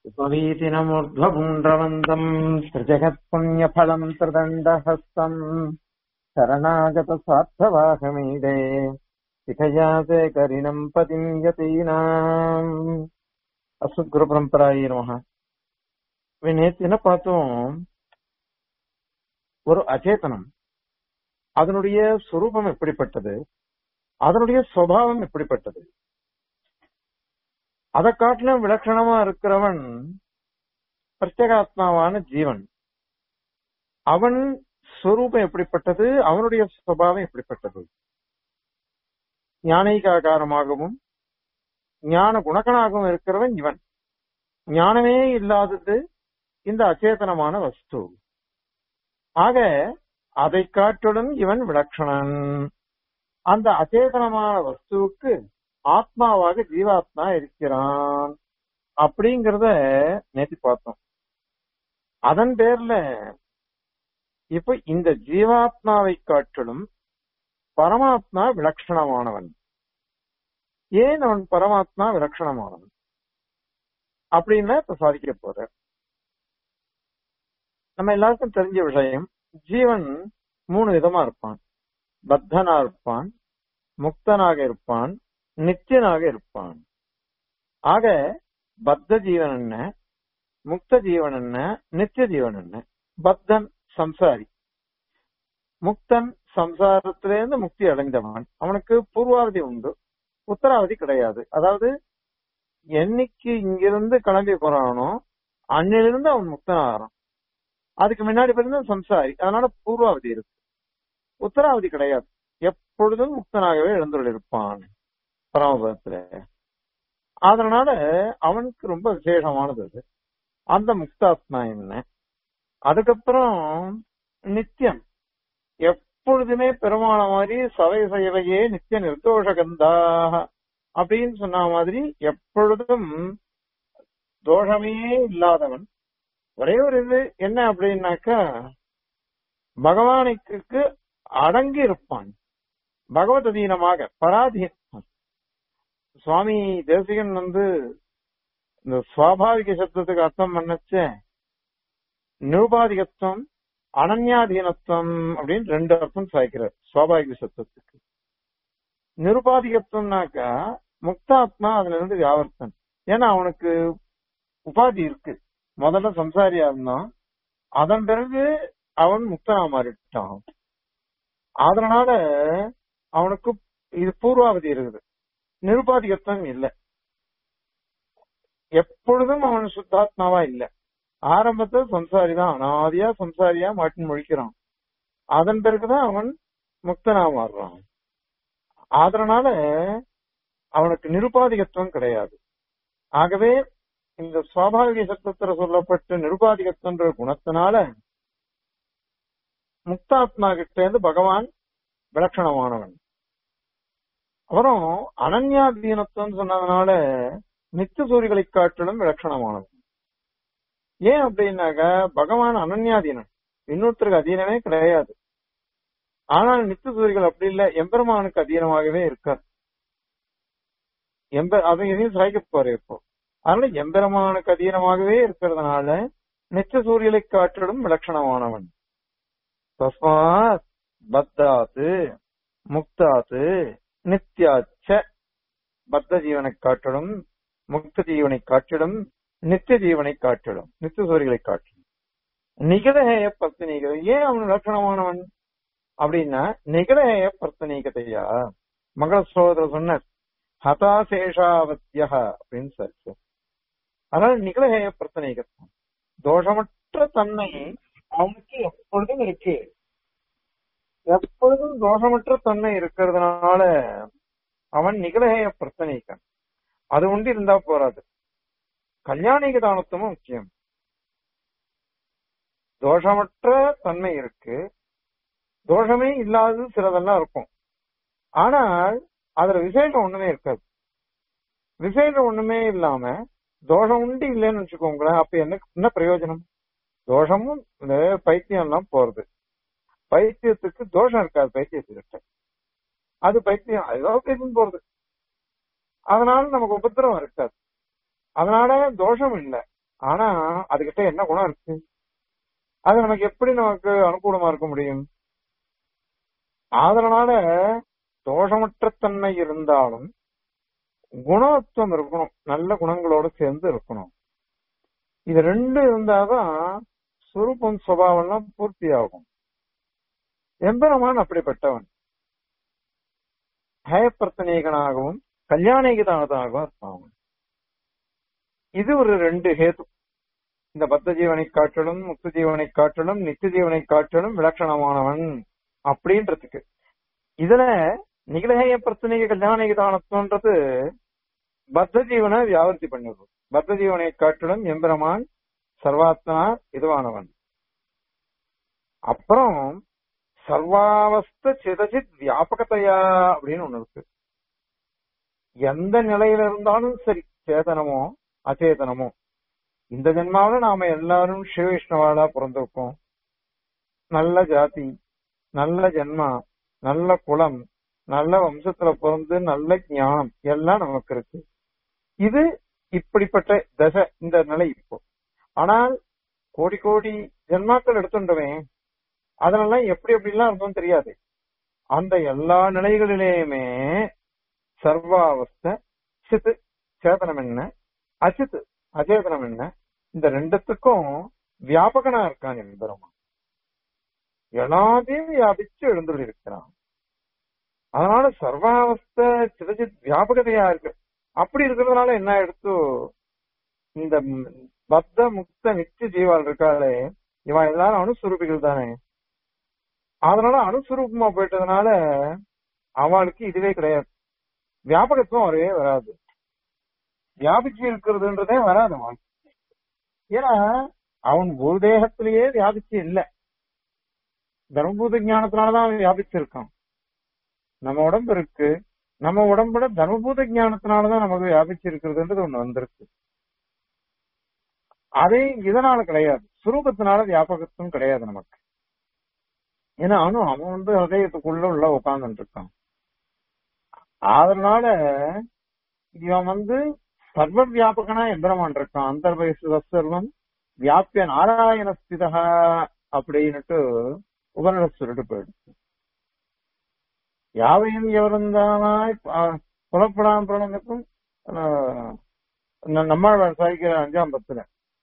उपवीतिनमूर्ध्वपुण्ड्रवन्तम् त्रिजगत्पुण्यफलम् त्रिदण्डहस्तम् शरणागतस्वार्थवाहमीडे इथयासे करिणम् पतिम् यतीनाम् அசுத்குரு பரம்பராயி நமக நேற்று என்ன பார்த்தோம் ஒரு அச்சேதனம் அதனுடைய சுரூபம் எப்படிப்பட்டது அதனுடைய சுவாவம் எப்படிப்பட்டது அதை காட்டிலும் விலட்சணமா இருக்கிறவன் பிரத்யேகாத்மாவான ஜீவன் அவன் ஸ்வரூபம் எப்படிப்பட்டது அவனுடைய சுவாவம் எப்படிப்பட்டது ஞானிகாகாரமாகவும் ஞான குணகனாகவும் இருக்கிறவன் இவன் ஞானமே இல்லாதது இந்த அச்சேதனமான வஸ்து ஆக அதை காட்டிலும் இவன் விலட்சணன் அந்த அச்சேதனமான வஸ்துவுக்கு ஆத்மாவாக ஜீவாத்மா இருக்கிறான் அப்படிங்கறத நேற்று பார்த்தோம் அதன் பேர்ல இப்ப இந்த ஜீவாத்மாவை காட்டிலும் பரமாத்மா விலட்சணமானவன் ஏன் அவன் பரமாத்மா விலட்சணமானவன் அப்படின்னு இப்ப சாதிக்க போற நம்ம எல்லாருக்கும் தெரிஞ்ச விஷயம் ஜீவன் மூணு விதமா இருப்பான் பத்தனா இருப்பான் முக்தனாக இருப்பான் நித்தியனாக இருப்பான் ஆக பத்த ஜீவன் என்ன முக்த ஜீவன் என்ன நித்திய ஜீவன் என்ன பத்தன் சம்சாரி முக்தன் சம்சாரத்திலிருந்து முக்தி அடைந்தவன் அவனுக்கு பூர்வாவதி உண்டு உத்தராவதி கிடையாது அதாவது என்னைக்கு இங்கிருந்து கிளம்பி போறானோ அன்னிலிருந்து அவன் முக்தனாகிறான் அதுக்கு முன்னாடி பிறந்த சம்சாரி அதனால பூர்வாவதி இருக்கு உத்தராவதி கிடையாது எப்பொழுதும் முக்தனாகவே எழுந்துள்ளிருப்பான் பரமபதத்துல அதனால அவனுக்கு ரொம்ப விசேஷமானது அது அந்த முக்தாத்மா என்ன அதுக்கப்புறம் நித்தியம் எப்பொழுதுமே பெருமான மாதிரி சவை சைவையே நித்திய நிர்தோஷகந்தா அப்படின்னு சொன்ன மாதிரி எப்பொழுதும் தோஷமே இல்லாதவன் ஒரே ஒரு இது என்ன அப்படின்னாக்கா பகவானுக்கு அடங்கி இருப்பான் பகவத் அதீனமாக பராதீனம் சுவாமி தேசிகன் வந்து இந்த சுவாபாவிக சப்தத்துக்கு அர்த்தம் பண்ணச்ச நிருபாதிகத்துவம் அனன்யாதீனத்துவம் அப்படின்னு ரெண்டு அர்த்தம் சாய்க்கிறார் சுவாபாவிக சப்தத்துக்கு நிருபாதிகத்துவம்னாக்கா முக்தாத்மா அதுல இருந்து வியாவர்த்தன் ஏன்னா அவனுக்கு உபாதி இருக்கு முதல்ல சம்சாரியா இருந்தான் அதன் பிறகு அவன் முக்தனா மாறிட்டான் அதனால அவனுக்கு இது பூர்வாவதி இருக்குது நிருபாதிகத்துவம் இல்லை எப்பொழுதும் அவன் சுத்தாத்மாவா இல்லை ஆரம்பத்துல சம்சாரி தான் அனாதியா சம்சாரியா மாட்டின் முழிக்கிறான் அதன் பிறகுதான் அவன் முக்தனா மாறுறான் அதனால அவனுக்கு நிருபாதிகத்துவம் கிடையாது ஆகவே இந்த சுவாபாவிக சத்தத்துல சொல்லப்பட்ட நிருபாதிகத்துவன்ற குணத்தினால முக்தாத்மா கிட்ட இருந்து பகவான் விலட்சணமானவன் அப்புறம் அனன்யாதீனத்துவம் சொன்னதுனால நித்திய சூரிகளை காட்டிலும் விலட்சணமானவன் ஏன் அப்படின்னாக்க பகவான் அனன்யாதீனன் இன்னொருத்தருக்கு அதீனமே கிடையாது ஆனால் நித்திய சூரிகள் அப்படி இல்லை எம்பெருமானுக்கு அதீனமாகவே இருக்கார் எம்ப அதை எதையும் சாய்க்க போற இப்போ அதனால எம்பெருமானுக்கு அதீனமாகவே இருக்கிறதுனால நித்திய சூரியலை காற்றிலும் விலட்சணமானவன் தஸ்மாத் பத்தாத்து முக்தாத்து நித்யாச்ச பத்த ஜீவனை காட்டிலும் முக்த ஜீவனை காட்டிலும் நித்திய ஜீவனை காட்டிடும் நித்திய சூரிகளை காட்டிடும் நிகழஹேய பர்த்தனீகதை ஏன் அவன் லட்சணமானவன் அப்படின்னா நிகழஹேய பர்த்தனீகதையா மங்கள ஸ்லோகத்துல சொன்ன ஹதாசேஷாவத்தியா அப்படின்னு சொல்லி அதனால நிகழஹேய பர்த்தனீகத்துவம் தோஷமற்ற தன்மை அவனுக்கு எப்பொழுதும் இருக்கு எப்பொழுதும் தோஷமற்ற தன்மை இருக்கிறதுனால அவன் நிகழஹேய பிரச்சனைக்கன் அது உண்டு இருந்தா போறாது கல்யாணிக தானத்துவமும் முக்கியம் தோஷமற்ற தன்மை இருக்கு தோஷமே இல்லாதது சிலதெல்லாம் இருக்கும் ஆனால் அதுல விசேஷம் ஒண்ணுமே இருக்காது விசேஷம் ஒண்ணுமே இல்லாம தோஷம் உண்டு இல்லைன்னு வச்சுக்கோங்களேன் அப்ப என்ன என்ன பிரயோஜனம் தோஷமும் இந்த பைத்தியம் எல்லாம் போறது பைத்தியத்துக்கு தோஷம் இருக்காது பைத்தியத்துக்கிட்ட அது பைத்தியம் அதுதான் பைத்தியம் போறது அதனால நமக்கு உபத்திரவம் இருக்காது அதனால தோஷம் இல்லை ஆனா அதுகிட்ட என்ன குணம் இருக்கு அது நமக்கு எப்படி நமக்கு அனுகூலமா இருக்க முடியும் அதனால தோஷமற்ற தன்மை இருந்தாலும் குணத்துவம் இருக்கணும் நல்ல குணங்களோட சேர்ந்து இருக்கணும் இது ரெண்டு இருந்தாதான் சுரூபம் சுபாவம்லாம் பூர்த்தி ஆகும் எம்பெருமான் அப்படிப்பட்டவன் ஹயப்பிரத்தனீகனாகவும் கல்யாணிகதாகவும் இருப்பான் இது ஒரு ரெண்டு ஹேது இந்த பத்த ஜீவனை காட்டிலும் முக்த ஜீவனை காட்டிலும் நித்திய ஜீவனை காட்டிலும் விலட்சணமானவன் அப்படின்றதுக்கு இதுல நிகழகய பிரச்சனைக்கு கல்யாணிகதானத்துவன்றது பத்த ஜீவனை வியாபர்த்தி பண்ணிடுறோம் பத்த ஜீவனை காட்டிலும் எம்பெருமான் சர்வாத்மா இதுவானவன் அப்புறம் சர்வாவஸ்த சிதஜித் வியாபகத்தையா அப்படின்னு ஒண்ணு இருக்கு எந்த நிலையில இருந்தாலும் சரி சேதனமோ அச்சேதனமோ இந்த ஜென்மாவில நாம எல்லாரும் சிவ விஷ்ணவாளா பிறந்திருக்கோம் நல்ல ஜாதி நல்ல ஜென்மா நல்ல குலம் நல்ல வம்சத்துல பிறந்து நல்ல ஞானம் எல்லாம் நமக்கு இருக்கு இது இப்படிப்பட்ட தசை இந்த நிலை இப்போ ஆனால் கோடி கோடி ஜென்மாக்கள் எடுத்துட்டவன் அதனெல்லாம் எப்படி எப்படிலாம் இருந்தோம் தெரியாது அந்த எல்லா நிலைகளிலேயுமே சர்வாவஸ்த சித்து சேதனம் என்ன அச்சித்து அச்சேதனம் என்ன இந்த ரெண்டுத்துக்கும் வியாபகனா இருக்கான் எம்பெருமான் எல்லாத்தையும் வியாபிச்சு எழுந்துள்ள இருக்கிறான் அதனால சர்வாவஸ்த சிதஜித் வியாபகதையா இருக்கு அப்படி இருக்கிறதுனால என்ன எடுத்து இந்த பத்த முக்த நித்திய ஜீவால் இருக்காளே இவன் எல்லாரும் அணுஸ்வரூபிகள் தானே அதனால அணுஸ்வரூபமா போயிட்டதுனால அவளுக்கு இதுவே கிடையாது வியாபகத்துவம் வரவே வராது வியாபிச்சு இருக்கிறதுன்றதே வராது அவன் ஏன்னா அவன் ஒரு தேகத்திலேயே வியாபிச்சு இல்ல தர்மபூத ஞானத்தினாலதான் அவன் வியாபிச்சிருக்கான் நம்ம உடம்பு இருக்கு நம்ம உடம்புல தர்மபூத ஞானத்தினாலதான் நமக்கு வியாபிச்சு இருக்கிறதுன்றது ஒண்ணு வந்திருக்கு அதே இதனால கிடையாது சுரூபத்தினால வியாபகத்துவம் கிடையாது நமக்கு ஏன்னா அவனும் அவன் வந்து ஹதயத்துக்குள்ள உள்ள உட்கார்ந்துட்டு இருக்கான் அதனால இவன் வந்து சர்வ வியாபகனா எந்திரமான் இருக்கான் அந்தர்வயசு சர்வம் வியாபிய நாராயண ஸ்திதா அப்படின்னுட்டு உபநிட சொல்லிட்டு போயிடுச்சு யாவையும் எவருந்தானாய் புலப்படாம பிரணந்துக்கும் நம்மாழ்வார் சாதிக்கிற அஞ்சாம் பத்துல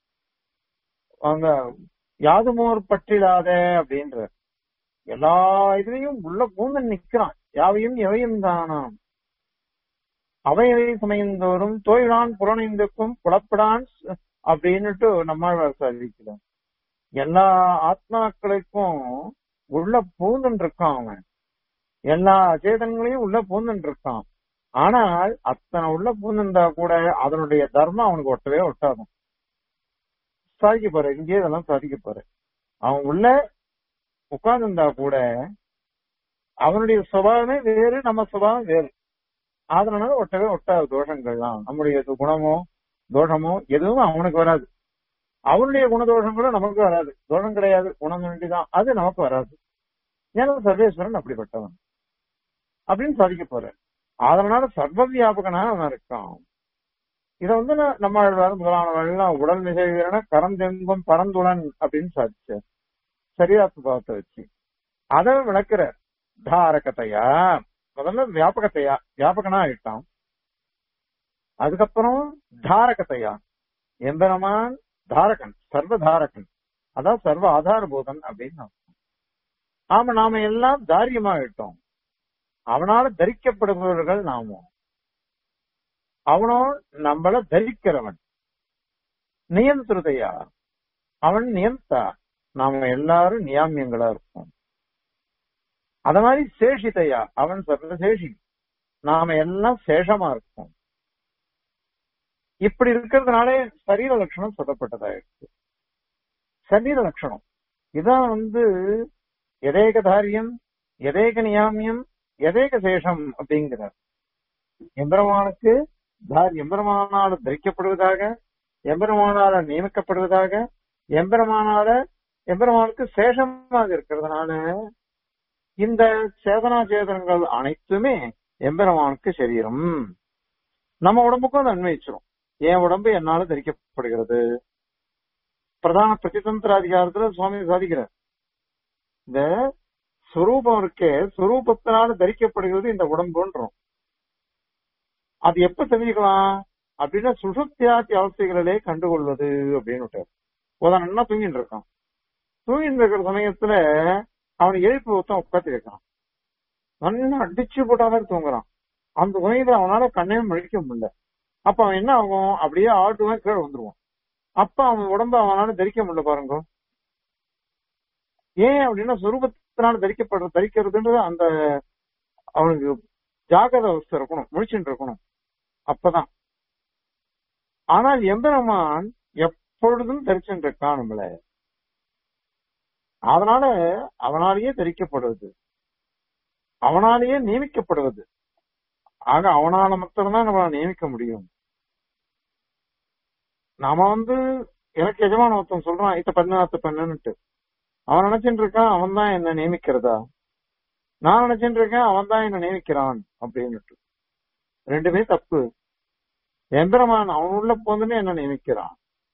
அந்த யாதுமோர் பற்றிடாத அப்படின்ற எல்லா இதுலயும் உள்ள பூந்து நிக்கிறான் யாவையும் எவையும் தானாம் அவையவை சமயந்தோறும் தோய்வான் புறணிந்துக்கும் புலப்படான் அப்படின்னுட்டு நம்மாழ்வார் சாதிக்கிறான் எல்லா ஆத்மாக்களுக்கும் உள்ள பூந்துன்னு இருக்கான் அவன் எல்லா அச்சேதன்களையும் உள்ள பூந்துன்னு இருக்கான் ஆனால் அத்தனை உள்ள பூந்துண்டா கூட அதனுடைய தர்மம் அவனுக்கு ஒட்டவே ஒட்டாதும் சாதிக்க போற இங்கே இதெல்லாம் சாதிக்க போற அவன் உள்ள உட்கார்ந்துருந்தா கூட அவனுடைய சுபாவமே வேறு நம்ம சுபாவம் வேறு அதனால ஒட்டவே ஒட்டாது தோஷங்கள்லாம் நம்முடைய குணமோ தோஷமோ எதுவும் அவனுக்கு வராது அவனுடைய குணதோஷங்களும் நமக்கு வராது தோஷம் கிடையாது குணம் வேண்டிதான் அது நமக்கு வராது ஏன்னா சர்வேஸ்வரன் அப்படிப்பட்டவன் அப்படின்னு சாதிக்க போற அதனால சர்வ வியாபகனா அவன் இருக்கான் இத வந்து நம்ம முதலானவர்கள் உடல் மிகைவீரன கரந்தெங்கும் பரந்துளன் அப்படின்னு சாதிச்சார் சரியா சுபாவத்தை வச்சு அதை விளக்குற தாரகத்தையா முதல்ல வியாபகத்தையா வியாபகனா ஆயிட்டான் அதுக்கப்புறம் தாரகத்தையா எம்பெருமான் தாரகன் சர்வ தாரகன் அதான் சர்வ ஆதாரபூதன் அப்படின்னு ஆமா நாம எல்லாம் தாரியமாயிட்டோம் அவனால தரிக்கப்படுபவர்கள் நாமும் அவனோ நம்மள தரிக்கிறவன் நியந்திருதையா அவன் நியந்தா நாம எல்லாரும் நியாமியங்களா இருப்போம் அத மாதிரி சேஷிதையா அவன் சர்வசேஷி நாம எல்லாம் சேஷமா இருப்போம் இப்படி இருக்கிறதுனாலே சரீர லட்சணம் சொல்லப்பட்டதாயிருக்கு சரீர லட்சணம் இதான் வந்து எதேகதாரியம் எதேக நியாமியம் எதேக சேஷம் அப்படிங்கிறார் எம்பெருமானுக்கு எம்பெருமானால தரிக்கப்படுவதாக எம்பெருமானால நியமிக்கப்படுவதாக எம்பெருமானால எம்பெருமானுக்கு சேஷமாக இருக்கிறதுனால இந்த சேதனா சேதனங்கள் அனைத்துமே எம்பெருமானுக்கு சரீரம் நம்ம உடம்புக்கும் அது அன்வயிச்சிரும் என் உடம்பு என்னால தரிக்கப்படுகிறது பிரதான பிரதிதந்திர அதிகாரத்துல சுவாமி சாதிக்கிறார் இந்த சொரூபம் இருக்கே சொரூபத்தினால தரிக்கப்படுகிறது இந்த உடம்புன்றோம் அது எப்ப தெரிஞ்சுக்கலாம் அப்படின்னா சுசுப்தியாத்தி அவஸ்தைகளிலே கண்டுகொள்வது அப்படின்னு விட்டார் உதாரணம்னா தூங்கிட்டு இருக்கான் தூங்கிட்டு இருக்கிற சமயத்துல அவனை எழுப்பி ஒருத்தன் உட்காந்து வைக்கிறான் நல்லா அடிச்சு போட்டாதான் தூங்குறான் அந்த சமயத்துல அவனால கண்ணையும் முழிக்க முடியல அப்ப அவன் என்ன ஆகும் அப்படியே ஆட்டுவான் கீழே வந்துருவான் அப்ப அவன் உடம்ப அவனால தரிக்க முடியல பாருங்க ஏன் அப்படின்னா சொரூபத்தினால தரிக்கப்படுற தரிக்கிறதுன்றது அந்த அவனுக்கு ஜாகிரத அவஸ்தை இருக்கணும் முழிச்சுட்டு இருக்கணும் அப்பதான் ஆனால் எம்பெருமான் எப்பொழுதும் தரிச்சுட்டு இருக்கான் நம்மள அதனால அவனாலேயே தரிக்கப்படுவது அவனாலேயே நியமிக்கப்படுவது ஆக அவனால மாத்திரம்தான் நம்மள நியமிக்க முடியும் நாம வந்து எனக்கு எஜமான ஒருத்தன் சொல்றான் இத்த பண்ணு அத்த பண்ணுன்னுட்டு அவன் நினைச்சுட்டு இருக்கான் அவன் தான் என்ன நியமிக்கிறதா நான் நினைச்சுட்டு இருக்கேன் அவன் தான் என்ன நியமிக்கிறான் அப்படின்னுட்டு ரெண்டுமே தப்பு எந்திரமான் அவன் உள்ள போந்துன்னு என்ன நியமிக்கிறான்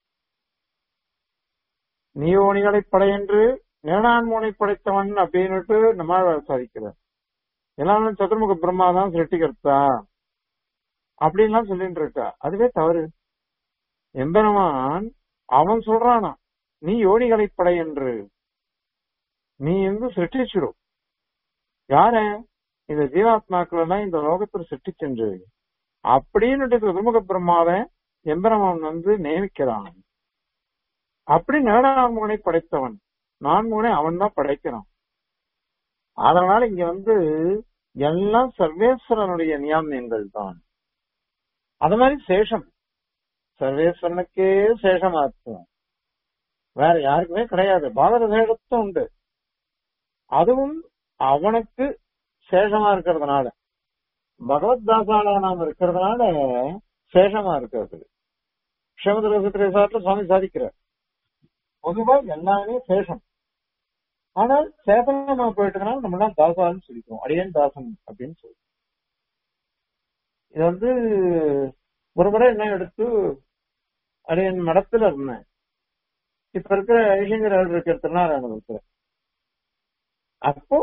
நீயோனிகளை படையென்று நேடான்மோனை படைத்தவன் அப்படின்னுட்டு நம்ம சாதிக்கிறார் எல்லாரும் சதுர்முக பிரம்மா தான் சிருஷ்டிகர்த்தா அப்படின்லாம் சொல்லிட்டு இருக்கா அதுவே தவறு எம்பெருமான் அவன் சொல்றானா நீ யோனிகளை படை என்று நீ வந்து சிருஷ்டிச்சிரும் யார இந்த ஜீவாத்மாக்கள் எல்லாம் இந்த லோகத்தில் சிருஷ்டிச்சென்று அப்படின்னு சதுர்முக பிரம்மாவை எம்பெருமான் வந்து நியமிக்கிறான் அப்படி நேடான்முகனை படைத்தவன் நான்முகனை அவன் தான் படைக்கிறான் அதனால இங்க வந்து எல்லாம் சர்வேஸ்வரனுடைய நியாமியங்கள் தான் அது மாதிரி சேஷம் சர்வேஸ்வரனுக்கே சேஷமாக்கும் வேற யாருக்குமே கிடையாது பாரத சேஷத்தும் உண்டு அதுவும் அவனுக்கு சேஷமா இருக்கிறதுனால பகவத் தாசால நாம் இருக்கிறதுனால சேஷமா இருக்கிறது ஸ்ரீமதி ரசத்திரேசாட்டில் சுவாமி சாதிக்கிறார் பொதுவா எல்லாமே சேஷம் ஆனால் சேதனமா போயிட்டதுனால நம்ம எல்லாம் தாசான்னு சொல்லிக்கிறோம் அடியன் தாசன் அப்படின்னு சொல்லி இது வந்து ஒரு முறை என்ன எடுத்து அடியன் மடத்துல இருந்தேன் இப்ப இருக்கிற ஐசங்கர் இருக்கிற திருநாராயணபுரத்துல அப்போ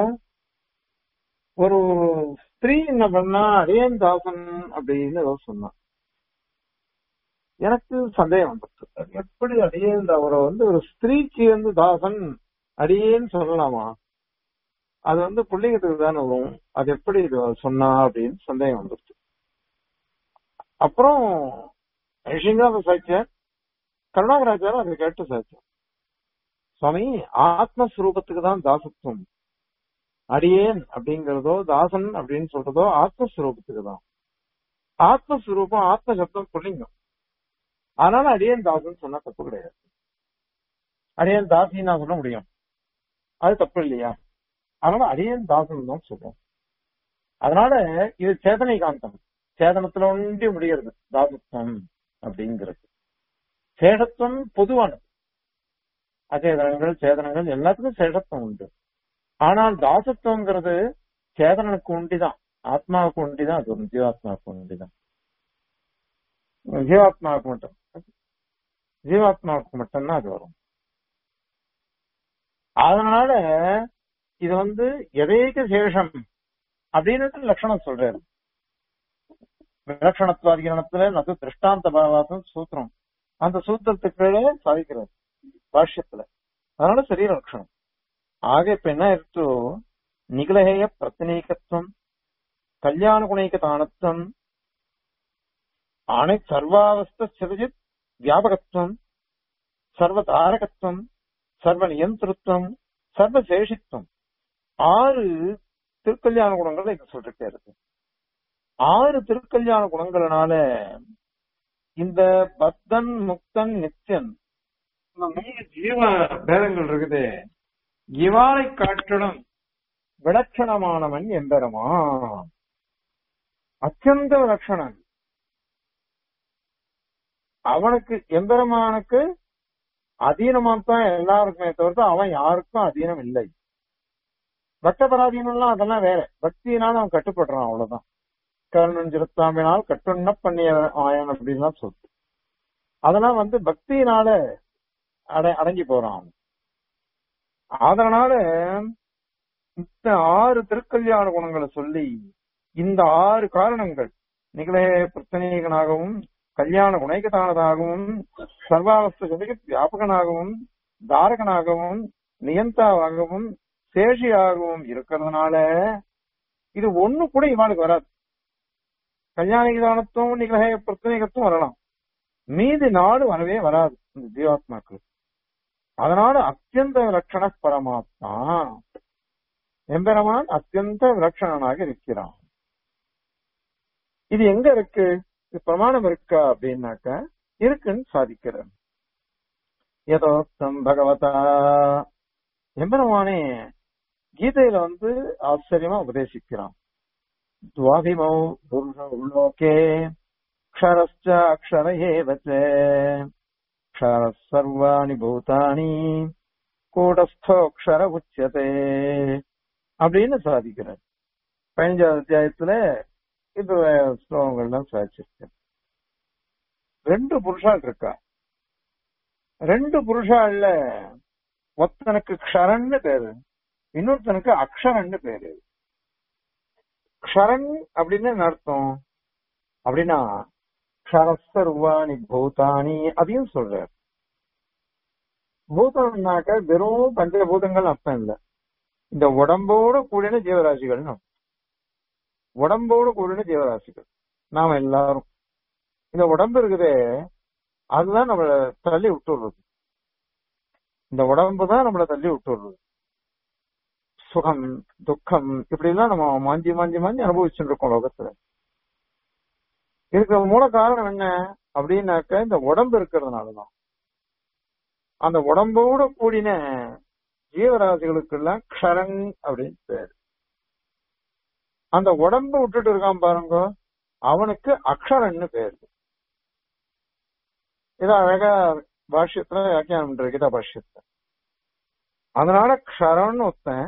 ஒரு ஸ்திரீ என்ன பண்ணா அடியன் தாசன் அப்படின்னு ஏதோ சொன்னான் எனக்கு சந்தேகம் வந்துச்சு அது எப்படி அடியேன் அவரை வந்து ஒரு ஸ்திரீக்கு வந்து தாசன் அடியேன்னு சொல்லலாமா அது வந்து புள்ளிங்கத்துக்கு தானே வரும் அது எப்படி இது சொன்னா அப்படின்னு சந்தேகம் வந்துருச்சு அப்புறம் ஐஷிங்காத சாட்சியார் கருணாகராச்சாரம் அதை கேட்டு சாட்சியம் சுவாமி ஆத்மஸ்வரூபத்துக்கு தான் தாசத்துவம் அடியேன் அப்படிங்கறதோ தாசன் அப்படின்னு சொல்றதோ ஆத்மஸ்வரூபத்துக்கு தான் ஆத்மஸ்வரூபம் ஆத்ம சப்தம் புள்ளிங்கம் அதனால அடியேன் தாசன் சொன்னா தப்பு கிடையாது அடியேன் தாசி நான் சொல்ல முடியும் அது தப்பு இல்லையா அதனால அடியேன் தாசன் தான் சொல்றோம் அதனால இது சேதனை காந்தம் சேதனத்துல ஒன்றி முடிகிறது தாசத்துவம் அப்படிங்கிறது சேஷத்துவம் பொதுவானது அச்சேதனங்கள் சேதனங்கள் எல்லாத்துக்கும் சேஷத்துவம் உண்டு ஆனால் தாசத்துவங்கிறது சேதனனுக்கு உண்டிதான் ஆத்மாவுக்கு உண்டிதான் அது வரும் ஜீவாத்மாவுக்கு உண்டிதான் ஜீவாத்மாவுக்கு மட்டும் ஜீவாத்மாவுக்கு மட்டும்தான் அது வரும் அதனால இது வந்து எதேக சேஷம் அப்படின்னு லட்சணம் சொல்றாரு விலட்சணத்துவாதிகரணத்துல நது திருஷ்டாந்த பாவாசம் சூத்திரம் அந்த சூத்திரத்துக்கு சாதிக்கிறார் பாஷ்யத்துல அதனால சரீர லட்சணம் ஆக இப்ப என்ன இருக்கு நிகழகேய பிரத்தினீகத்துவம் கல்யாண குணைக்க தானத்துவம் அனை சர்வாவஸ்த சிரஜித் வியாபகத்துவம் சர்வதாரகத்துவம் சர்வ நியந்திரத்துவம் சர்வசேஷித்துவம் ஆறு திருக்கல்யாண குணங்கள் இங்க சொல்லிட்டே இருக்கு ஆறு திருக்கல்யாண குணங்கள்னால இந்த பக்தன் முக்தன் நித்தியன் இந்த மூணு ஜீவ பேதங்கள் இருக்குது இவாளை காட்டிலும் விலட்சணமானவன் எம்பெருமா அத்தியந்த விலட்சணன் அவனுக்கு எம்பெருமானுக்கு அதீனமாத்தான் எல்லாருக்குமே தவிர்த்து அவன் யாருக்கும் அதீனம் இல்லை பக்த பராதீனம்லாம் அதெல்லாம் வேற பக்தியினால அவன் கட்டுப்படுறான் அவ்வளவுதான் கருணன் சிறுத்தாம்பினால் கட்டுண்ண பண்ணிய ஆயன் அப்படின்லாம் சொல்லுது அதெல்லாம் வந்து பக்தியினால அட அடங்கி போறான் அதனால இந்த ஆறு திருக்கல்யாண குணங்களை சொல்லி இந்த ஆறு காரணங்கள் நிகழே பிரச்சனைகனாகவும் கல்யாண குணைகதானதாகவும் சர்வாவஸ்த ஜெகத் வியாபகனாகவும் தாரகனாகவும் நியந்தாவாகவும் சேஷியாகவும் இருக்கிறதுனால இது ஒண்ணு கூட இவாளுக்கு வராது கல்யாண தானத்தும் நிகழ பிரச்சனைகத்தும் வரலாம் மீதி நாடு வரவே வராது இந்த ஜீவாத்மாக்கு அதனால அத்தியந்த விலட்சண பரமாத்மா எம்பெருமான் அத்தியந்த விலட்சணனாக இருக்கிறான் இது எங்க இருக்கு இது பிரமாணம் இருக்கா அப்படின்னாக்க இருக்குன்னு சாதிக்கிறார் யதோக்தம் பகவதா எம்பெருமானே கீதையில வந்து ஆச்சரியமா உபதேசிக்கிறான் துவாபிமௌ புருஷோகே க்ஷரஸ்ச அக்ஷர ஏவச்ச க்ஷர சர்வாணி பூதானி கூடஸ்தோக்ஷர உச்சதே அப்படின்னு சாதிக்கிறார் பதினஞ்சாவது அத்தியாயத்துல இந்த ஸ்லோகங்கள்லாம் சாதிச்சிருக்கு ரெண்டு புருஷால் இருக்கா ரெண்டு புருஷால்ல ஒருத்தனுக்கு க்ஷரன்னு பேரு இன்னொருத்தனுக்கு அக்ஷரன்னு பேரு க்ஷரன் அப்படின்னு என்ன அர்த்தம் அப்படின்னா க்ஷரஸ்தர்வாணி பூதானி அதையும் சொல்றார் பூதம்னாக்க வெறும் பஞ்சபூதங்கள் அர்த்தம் இல்ல இந்த உடம்போடு கூடின ஜீவராசிகள் உடம்போடு கூடின ஜீவராசிகள் நாம எல்லாரும் இந்த உடம்பு இருக்குதே அதுதான் நம்மள தள்ளி விட்டுடுறது இந்த உடம்பு தான் நம்மள தள்ளி விட்டுடுறது சுகம் துக்கம் இப்படி எல்லாம் நம்ம மாஞ்சி மாஞ்சி மாஞ்சி அனுபவிச்சுட்டு இருக்கோம் லோகத்துல இதுக்கு மூல காரணம் என்ன அப்படின்னாக்க இந்த உடம்பு இருக்கிறதுனாலதான் அந்த உடம்போட கூடின ஜீவராசிகளுக்கு எல்லாம் க்ஷரன் அப்படின்னு பேரு அந்த உடம்பு விட்டுட்டு இருக்கான் பாருங்க அவனுக்கு அக்ஷரன்னு பேரு இத அழகா பாஷ்யத்துல வியாக்கியானம் பண்ற கீதா பாஷ்யத்துல அதனால க்ஷரன்னு ஒருத்தன்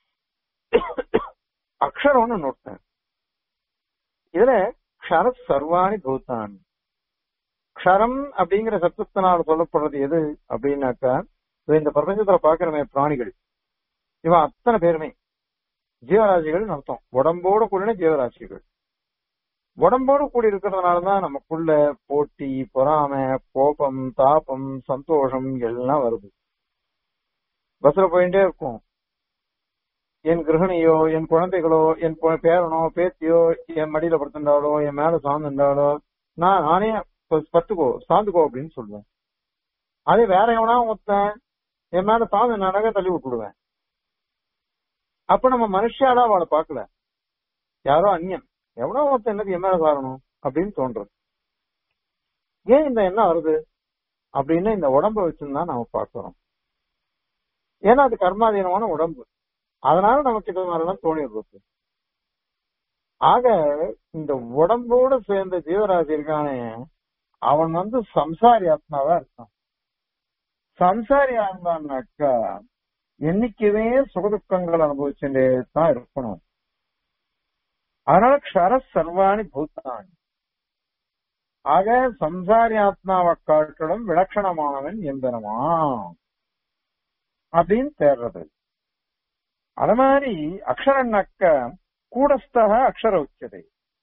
அக்ஷரம்னு ஒருத்தன் இதுல க்ஷர சர்வாணி பூத்தானி க்ஷரம் அப்படிங்கிற சத்தத்தினால் சொல்லப்படுறது எது அப்படின்னாக்கா இது இந்த பிரபஞ்சத்துல பாக்குறமே பிராணிகள் இவன் அத்தனை பேருமே ஜீவராசிகள் அர்த்தம் உடம்போடு கூடின ஜீவராசிகள் உடம்போடு கூடி இருக்கிறதுனாலதான் நமக்குள்ள போட்டி பொறாமை கோபம் தாபம் சந்தோஷம் எல்லாம் வருது பஸ்ல போயிட்டே இருக்கும் என் கிரகணியோ என் குழந்தைகளோ என் பொ- பேரனோ பேத்தியோ என் மடியில படுத்திருந்தாலோ என் மேல சார்ந்திருந்தாலோ நான் நானே ப- பத்துக்கோ சாந்துக்கோ அப்படின்னு சொல்லுவேன் அதே வேற எவனா ஒருத்தன் என் மேல சாந்து நானாக தள்ளி விட்டுடுவேன் அப்ப நம்ம மனுஷாலா அவளை பார்க்கல யாரோ அந்நியன் எவனோ ஒருத்தன் என்னது என் மேல சாரணும் அப்படின்னு தோன்றது ஏன் இந்த எண்ணம் வருது அப்படின்னு இந்த உடம்ப வச்சுதான் நாம பார்க்கிறோம் ஏன்னா அது கர்மாதீனமான உடம்பு அதனால நமக்கு இது மாதிரிலாம் தோணிடுறது ஆக இந்த உடம்போட சேர்ந்த ஜீவராசி இருக்கானே அவன் வந்து சம்சாரி ஆத்மாவா இருக்கான் சம்சாரி ஆத்மானாக்கா என்னைக்குமே சுகதுக்கங்கள் அனுபவிச்சுட்டே தான் இருக்கணும் அதனால க்ஷர சர்வாணி பூத்தானி ஆக சம்சாரி ஆத்மாவை காட்டிலும் விலட்சணமானவன் எந்தனமா அப்படின்னு தேர்றது அது மாதிரி அக்ஷரன்னாக்க கூடஸ்தக அக்ஷர உச்சதை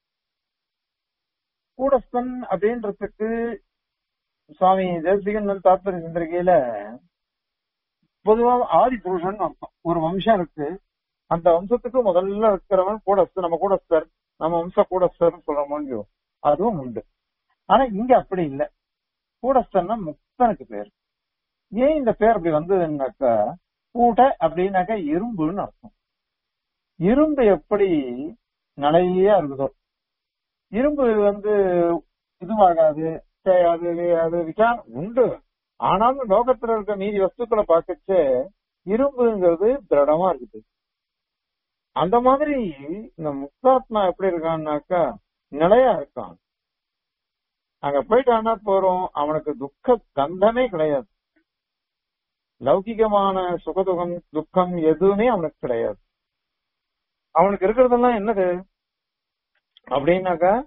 கூடஸ்தன் அப்படின்றதுக்கு சுவாமி தேசிகன் தாத்பரிய சிந்தரிகையில பொதுவா ஆதி புருஷன் அர்த்தம் ஒரு வம்சம் இருக்கு அந்த வம்சத்துக்கு முதல்ல இருக்கிறவன் கூடஸ்தர் நம்ம கூடஸ்தர் நம்ம வம்ச கூடஸ்தர் சொல்ற முடியும் அதுவும் உண்டு ஆனா இங்க அப்படி இல்லை கூடஸ்தன்னா முக்தனுக்கு பேர் ஏன் இந்த பேர் அப்படி வந்ததுன்னாக்கா கூட்ட அப்படின்னாக்கா இரும்புன்னு அர்த்தம் இரும்பு எப்படி நிலையா இருக்குதோ இரும்பு வந்து இதுவாகாது தேயாது அது விசாரம் உண்டு ஆனாலும் லோகத்துல இருக்க மீதி வஸ்துக்களை பார்க்கச்சே இரும்புங்கிறது திடமா இருக்குது அந்த மாதிரி இந்த முக்தாத்மா எப்படி இருக்கான்னாக்கா நிலையா இருக்கான் அங்க போயிட்டான்னா போறோம் அவனுக்கு துக்க கந்தமே கிடையாது லௌகிகமான சுகதுகம் துக்கம் எதுவுமே அவனுக்கு கிடையாது அவனுக்கு இருக்கிறதெல்லாம் என்னது அப்படின்னாக்கா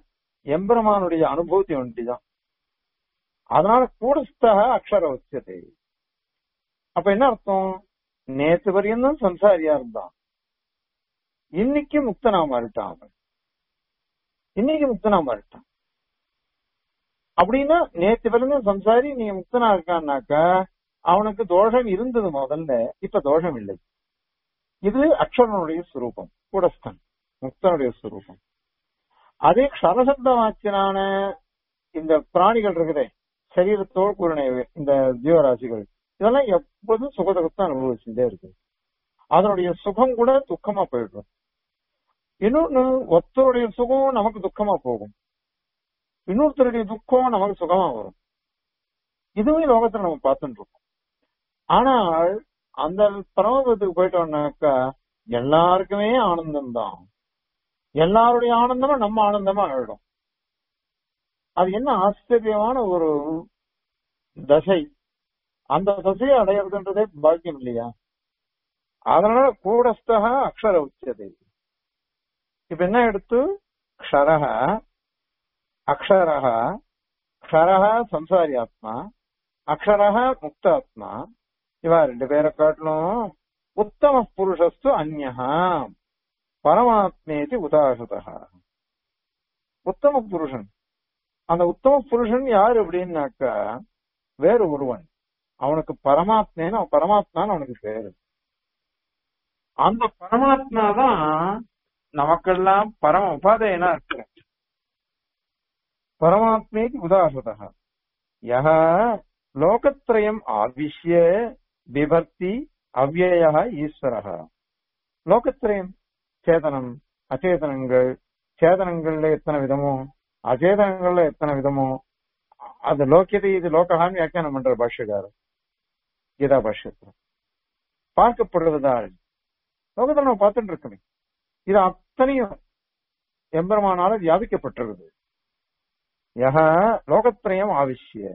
எம்பெருமானுடைய அனுபூதி ஒன்றிதான் அதனால கூடஸ்தக அக்ஷர உச்சத்தை அப்ப என்ன அர்த்தம் நேத்து வரையும் சம்சாரியா இருந்தான் இன்னைக்கு முக்தனா மாறிட்டான் அவன் இன்னைக்கு முக்தனா மாறிட்டான் அப்படின்னா நேத்து வரையும் சம்சாரி நீ முக்தனா இருக்கான்னாக்கா அவனுக்கு தோஷம் இருந்தது முதல்ல இப்ப தோஷம் இல்லை இது அக்ஷரனுடைய சுரூபம் கூடஸ்தன் முக்தனுடைய சுரூபம் அதே க்ஷரசப்த வாக்கியனான இந்த பிராணிகள் இருக்குதே சரீரத்தோடு கூறின இந்த ஜீவராசிகள் இதெல்லாம் எப்போதும் சுகதுக்கத்தை அனுபவிச்சுட்டே இருக்கு அதனுடைய சுகம் கூட துக்கமா போயிடும் இன்னொன்னு ஒருத்தருடைய சுகம் நமக்கு துக்கமா போகும் இன்னொருத்தருடைய துக்கம் நமக்கு சுகமா வரும் இதுவே லோகத்துல நம்ம பார்த்துட்டு இருக்கோம் ஆனால் அந்த பரமபதத்துக்கு போயிட்டோம்னாக்கா எல்லாருக்குமே ஆனந்தம் தான் எல்லாருடைய ஆனந்தமும் நம்ம ஆனந்தமா ஆயிடும் அது என்ன ஆச்சரியமான ஒரு தசை அந்த தசையை அடையிறதுன்றதே பாக்கியம் இல்லையா அதனால கூடஸ்தக அக்ஷர உச்சதை இப்ப என்ன எடுத்து க்ஷரக அக்ஷரக க்ஷரக சம்சாரி ஆத்மா அக்ஷரக முக்த ஆத்மா இவா ரெண்டு பேரை காட்டிலும் உத்தம புருஷஸ்து அந்நகா பரமாத்மேதி உதாசத உத்தம புருஷன் அந்த உத்தம புருஷன் யாரு அப்படின்னாக்கா வேறு ஒருவன் அவனுக்கு பரமாத்மேன்னு அவன் பரமாத்மான்னு அவனுக்கு பேரு அந்த பரமாத்மா தான் நமக்கெல்லாம் பரம உபாதையனா இருக்கிற பரமாத்மேதி உதாசத யக லோகத்ரயம் ஆவிஷ்ய பிபர்த்தி அவ்வய ஈஸ்வரக லோகத்ரயம் சேதனம் அச்சேதனங்கள் சேதனங்கள்ல எத்தனை விதமோ அச்சேதனங்கள்ல எத்தனை விதமோ அது லோக்கியதை இது லோகஹான்னு வியாக்கியானம் பண்ற பாஷ்யக்காரர் கீதா பாஷ்யத்துல பார்க்கப்படுவதால் லோகத்தை நம்ம பார்த்துட்டு இருக்கோமே இது அத்தனையும் எம்பெருமானால வியாபிக்கப்பட்டிருக்குது யக லோகத்ரயம் ஆவிஷ்ய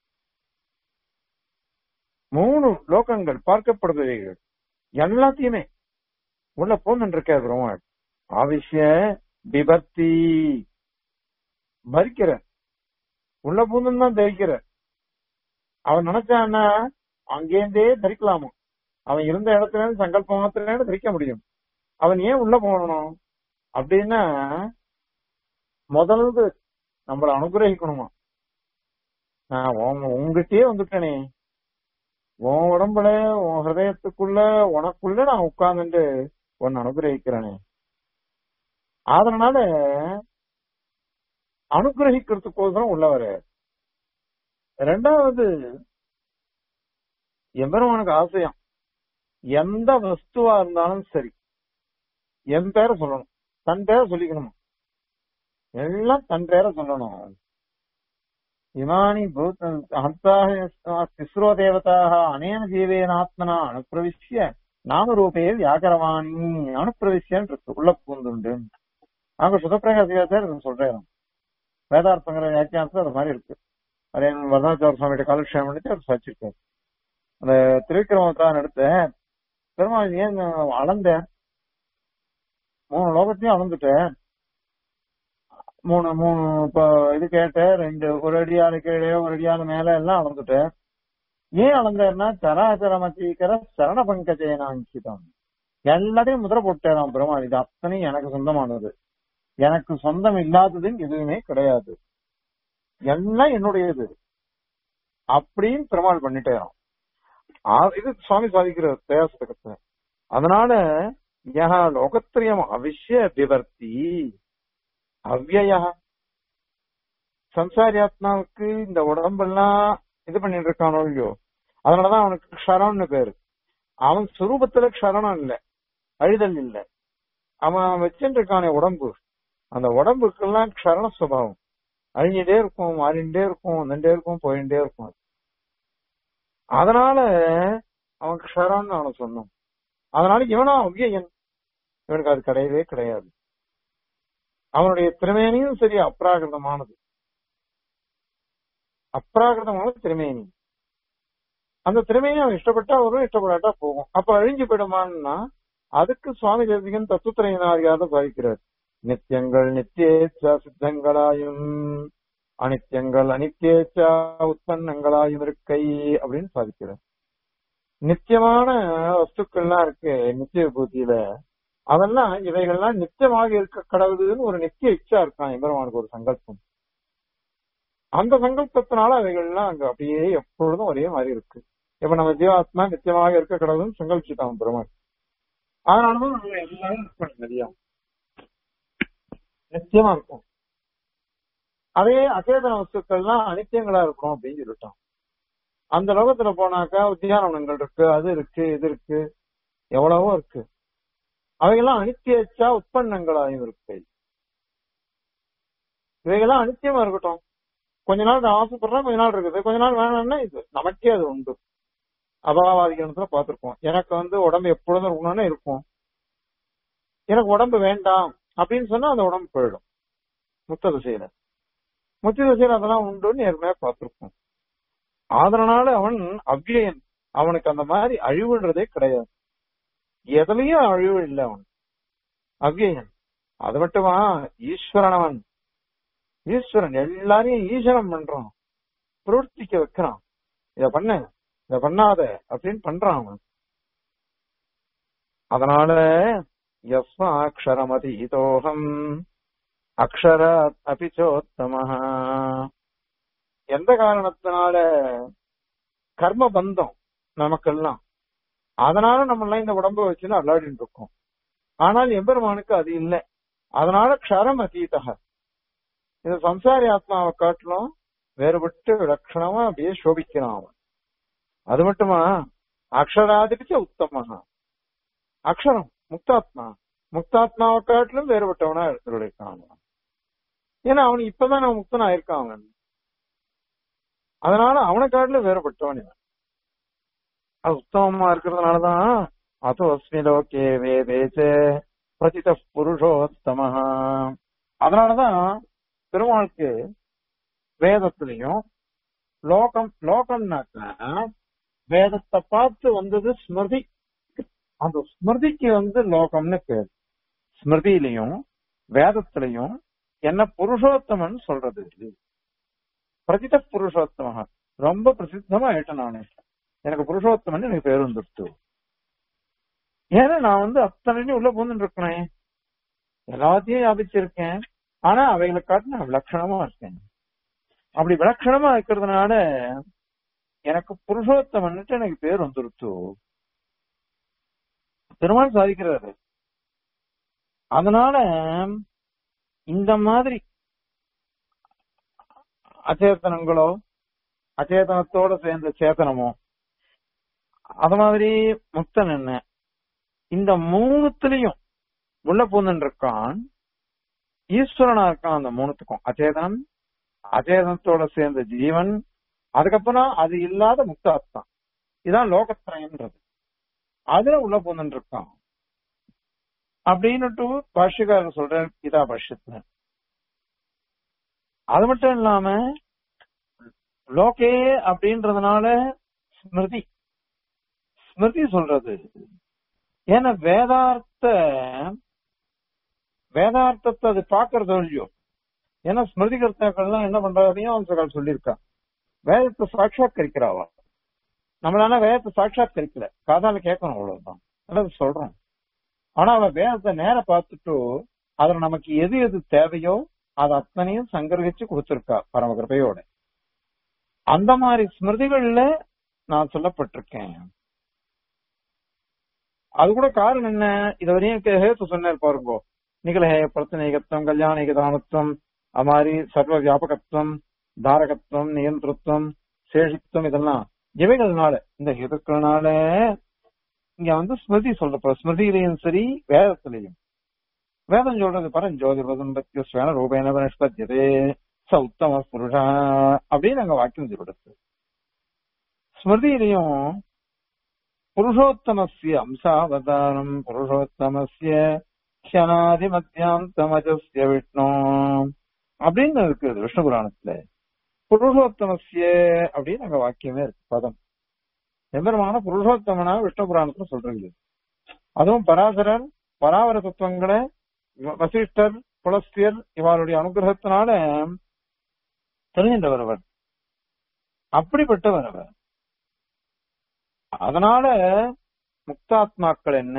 மூணு லோகங்கள் பார்க்கப்படுபவைகள் எல்லாத்தையுமே உள்ள போன்னு இருக்க பெருமாள் ஆவிஷ்ய பிபர்த்தி பறிக்கிற உள்ள பூந்துன்னு தான் தரிக்கிற அவன் நினைச்சான்னா அங்கேருந்தே தரிக்கலாமா அவன் இருந்த இடத்துல இருந்து சங்கல்ப மாத்திரம் தரிக்க முடியும் அவன் ஏன் உள்ள போகணும் அப்படின்னா முதல்ல நம்மள அனுகிரகிக்கணுமா நான் உங்ககிட்டயே வந்துட்டேனே உன் உடம்புல உன் ஹிருதயத்துக்குள்ள உனக்குள்ள நான் உட்கார்ந்துட்டு உன்னை அனுகிரகிக்கிறேனே அதனால அனுகிரகிக்கிறதுக்கோசரம் உள்ளவரு ரெண்டாவது எம்பெருமானுக்கு ஆசையம் எந்த வஸ்துவா இருந்தாலும் சரி என் பேரை சொல்லணும் தன் பேரை சொல்லிக்கணுமா எல்லாம் தன் பேரை சொல்லணும் இமானி பூத் ஹந்தாக திஸ்ரோ தேவதாக அனேன ஜீவேனாத்மனா அனுப்பிரவிஷ்ய நாமரூபே வியாகரவாணி அனுப்பிரவிஷ்யன் இருக்கு உள்ள பூந்துண்டு அங்க சுதப்பிரகாசியாச்சார் சொல்றேன் வேதார்த்தங்கிற வியாக்கியானத்துல அது மாதிரி இருக்கு அதே வரதாச்சார சுவாமிகிட்ட காலக்ஷேமம் பண்ணிட்டு அவர் சாச்சிருக்காரு அந்த திருவிக்கிரமத்தான் எடுத்த பெருமாள் ஏன் அளந்தேன் மூணு லோகத்தையும் அளந்துட்டேன் மூணு மூணு இப்போ இது கேட்டேன் ரெண்டு ஒரு அடியாளு கீழே ஒரு அடியாளு மேல எல்லாம் அளந்துட்டேன் ஏன் அளந்தாருன்னா சராச்சர மச்சீக்கர சரண பங்கஜயனாங்கிதம் எல்லாத்தையும் முதிரை போட்டேன் பெருமாள் இது அத்தனையும் எனக்கு சொந்தமானது எனக்கு சொந்தம் இல்லாததுன்னு எதுவுமே கிடையாது எல்லாம் என்னுடையது அப்படின்னு பெருமாள் பண்ணிட்டேன் இது சுவாமி சாதிக்கிற தேசத்துக்கு அதனால யஹ லோகத்திரியம் அவிஷ்ய விவர்த்தி அவ்வய சம்சாரி ஆத்மாவுக்கு இந்த உடம்பெல்லாம் இது பண்ணிட்டு இருக்கானோ இல்லையோ அதனாலதான் அவனுக்கு க்ஷரம்னு பேரு அவன் சுரூபத்துல க்ஷரணம் இல்ல அழிதல் இல்ல அவன் வச்சுட்டு இருக்கானே உடம்பு அந்த உடம்புக்கெல்லாம் க்ஷரண சுபாவம் அழிஞ்சிட்டே இருக்கும் மாறிண்டே இருக்கும் வந்துட்டே இருக்கும் போயிட்டே இருக்கும் அதனால அவன் க்ஷரம்னு அவனை சொன்னான் அதனால இவனும் அவ்வியன் இவனுக்கு அது கிடையவே கிடையாது அவனுடைய திருமேனியும் சரி அப்ராகிருதமானது அப்ராகிருதமான திருமேனி அந்த திருமேனி அவன் இஷ்டப்பட்டா வரும் இஷ்டப்படாட்டா போகும் அப்ப அழிஞ்சு போயிடுமான்னா அதுக்கு சுவாமி தேசிகன் தத்துவத்திரையினாரியாக சாதிக்கிறார் நித்தியங்கள் நித்தியேச்சா சித்தங்களாயும் அனித்தியங்கள் அனித்தியேச்சா உற்பத்தங்களாயும் இருக்கை அப்படின்னு சாதிக்கிறார் நித்தியமான வஸ்துக்கள்லாம் இருக்கு நித்திய விபூதியில அதெல்லாம் இவைகள்லாம் நித்தியமாக இருக்க கடவுதுன்னு ஒரு நித்திய இச்சா இருக்கான் எம்பெருமானுக்கு ஒரு சங்கல்பம் அந்த சங்கல்பத்தினால அவைகள்லாம் அங்க அப்படியே எப்பொழுதும் ஒரே மாதிரி இருக்கு இப்ப நம்ம ஜீவாத்மா நித்தியமாக இருக்க கடவுள்னு சங்கல்பிச்சுட்டான் பெருமாள் அதனாலதான் நம்ம எல்லாரும் இருக்கணும் நிறையா நித்தியமா இருக்கும் அதே அச்சேதன வஸ்துக்கள்லாம் அனித்தியங்களா இருக்கும் அப்படின்னு சொல்லிட்டான் அந்த லோகத்துல போனாக்கா உத்தியானவனங்கள் இருக்கு அது இருக்கு இது இருக்கு எவ்வளவோ இருக்கு அவைகள்லாம் அனித்தியச்சா உற்பத்தங்களாயும் இருக்கு இவைகள்லாம் அனித்தியமா இருக்கட்டும் கொஞ்ச நாள் நான் ஆசைப்படுறேன் கொஞ்ச நாள் இருக்குது கொஞ்ச நாள் வேணாம்னா இது நமக்கே அது உண்டு அபாவாதிகரணத்துல பார்த்திருக்கோம் எனக்கு வந்து உடம்பு எப்பொழுதும் இருக்கணும்னு இருக்கும் எனக்கு உடம்பு வேண்டாம் அப்படின்னு சொன்னா அந்த உடம்பு போயிடும் முத்த திசையில முத்த திசையில அதெல்லாம் உண்டுன்னு ஏற்கனவே பார்த்திருக்கோம் அதனால அவன் அவ்வியன் அவனுக்கு அந்த மாதிரி அழிவுன்றதே கிடையாது எதுலயும் அழிவு இல்லை அவன் அவ்வியன் அது மட்டுமா ஈஸ்வரன் அவன் ஈஸ்வரன் எல்லாரையும் ஈஸ்வரன் பண்றான் பிரவர்த்திக்க வைக்கிறான் இத பண்ண இத பண்ணாத அப்படின்னு பண்றான் அவன் அதனால எஸ்ம அக்ஷரமதீதோகம் அக்ஷர அபிச்சோத்தம எந்த காரணத்தினால கர்ம பந்தம் நமக்கெல்லாம் அதனால நம்ம எல்லாம் இந்த உடம்ப வச்சுன்னு அல்லாடிட்டு இருக்கோம் ஆனால் எம்பெருமானுக்கு அது இல்லை அதனால க்ஷரம் அதீதக இந்த சம்சாரி ஆத்மாவை காட்டிலும் வேறுபட்டு லட்சணமா அப்படியே சோபிக்கிறான் அவன் அது மட்டுமா அக்ஷராதிபிச்ச உத்தம அக்ஷரம் முக்தாத்மா முக்தாத்மாவை காட்டிலும் வேறுபட்டவனா எடுத்துருக்கான் அவன் ஏன்னா அவன் இப்பதான் அவன் முக்தன் ஆயிருக்கான் அவன் அதனால அவனை காட்டிலும் வேறுபட்டவன் இவன் அது உத்தமமா இருக்கிறதுனாலதான் அதோ அஸ்மி லோகே வேதேச்ச பிரதித புருஷோத்தம அதனாலதான் பெருமாளுக்கு வேதத்திலையும் லோகம் லோகம்னாக்கா வேதத்தை பார்த்து வந்தது ஸ்மிருதி அந்த ஸ்மிருதிக்கு வந்து லோகம்னு பேர் ஸ்மிருதியிலையும் வேதத்திலையும் என்ன புருஷோத்தமன் சொல்றது பிரதித புருஷோத்தம ரொம்ப பிரசித்தமா ஆயிட்டேன் நானு எனக்கு புருஷோத்தமன் எனக்கு பேர் வந்துடுத்து ஏன்னா நான் வந்து அத்தனை உள்ள பூந்துட்டு இருக்கேன் எல்லாத்தையும் வியாபிச்சிருக்கேன் ஆனா அவைகளை காட்டு நான் விலட்சணமா இருக்கேன் அப்படி விலட்சணமா இருக்கிறதுனால எனக்கு புருஷோத்தமன்னுட்டு எனக்கு பேர் வந்துருத்து பெருமாள் சாதிக்கிறாரு அதனால இந்த மாதிரி அச்சேதனங்களோ அச்சேதனத்தோட சேர்ந்த சேத்தனமோ அது மாதிரி முக்தன் என்ன இந்த மூணுத்திலையும் உள்ள பூந்தன் இருக்கான் ஈஸ்வரனா இருக்கான் அந்த மூணுத்துக்கும் அச்சேதனம் அச்சேதனத்தோட சேர்ந்த ஜீவன் அதுக்கப்புறம் அது இல்லாத முக்தாத்மா இதான் லோகத்திரயம்ன்றது அதுல உள்ள பூந்தன் இருக்கான் அப்படின்னுட்டு பாஷ்யக்காரர் சொல்ற இதா பாஷ்யத்துல அது மட்டும் இல்லாம லோகே அப்படின்றதுனால ஸ்மிருதி ஸ்மிருதி சொல்றது ஏன்னா வேதார்த்த வேதார்த்தத்தை அது பாக்குறது இல்லையோ ஏன்னா ஸ்மிருதி கர்த்தாக்கள்லாம் என்ன பண்றாதையும் அவன் சொல்லியிருக்கான் வேதத்தை சாட்சாத்கரிக்கிறாவா நம்மளால வேதத்தை சாட்சாத்கரிக்கல காதால கேட்கணும் அவ்வளவுதான் அதாவது சொல்றோம் ஆனா அவன் வேதத்தை நேர பார்த்துட்டு அதுல நமக்கு எது எது தேவையோ அது அத்தனையும் சங்கிரகிச்சு கொடுத்திருக்கா பரம கிருபையோட அந்த மாதிரி ஸ்மிருதிகள்ல நான் சொல்லப்பட்டிருக்கேன் அது கூட காரணம் என்ன இதுவரையும் ஹேத்து சொன்னார் பாருங்கோ நிகழஹேய பிரச்சனைகத்துவம் கல்யாணிகதானத்துவம் அது மாதிரி சர்வ வியாபகத்துவம் தாரகத்துவம் நியந்திரத்துவம் சேஷித்துவம் இதெல்லாம் இவைகள்னால இந்த ஹேதுக்கள்னால இங்க வந்து ஸ்மிருதி சொல்றப்ப ஸ்மிருதியிலையும் சரி வேதத்திலையும் வேதம் சொல்றது பரஞ்சோதிர்வதம் பத்திய ஸ்வேன ரூபேன வனஸ்பத்தியதே ச உத்தம புருஷா அப்படின்னு அங்க வாக்கியம் சொல்றது ஸ்மிருதியிலையும் புருஷோத்தமஸ்ய அம்சாவதாரம் புருஷோத்தமஸ்ய க்ஷனாதி மத்தியாந்தமஜஸ்ய விஷ்ணு அப்படின்னு இருக்குது விஷ்ணு புராணத்துல புருஷோத்தமஸ்ய அப்படின்னு அங்க வாக்கியமே இருக்கு பதம் எம்பெருமான புருஷோத்தமனா விஷ்ணு புராணத்துல சொல்றீங்க அதுவும் பராசரர் பராவர தத்துவங்களை வசிஷ்டர் புலஸ்தியர் இவருடைய அனுகிரகத்தினால தெரிஞ்சின்றவர் அவர் அப்படிப்பட்டவர் அவர் அதனால முக்தாத்மாக்கள் என்ன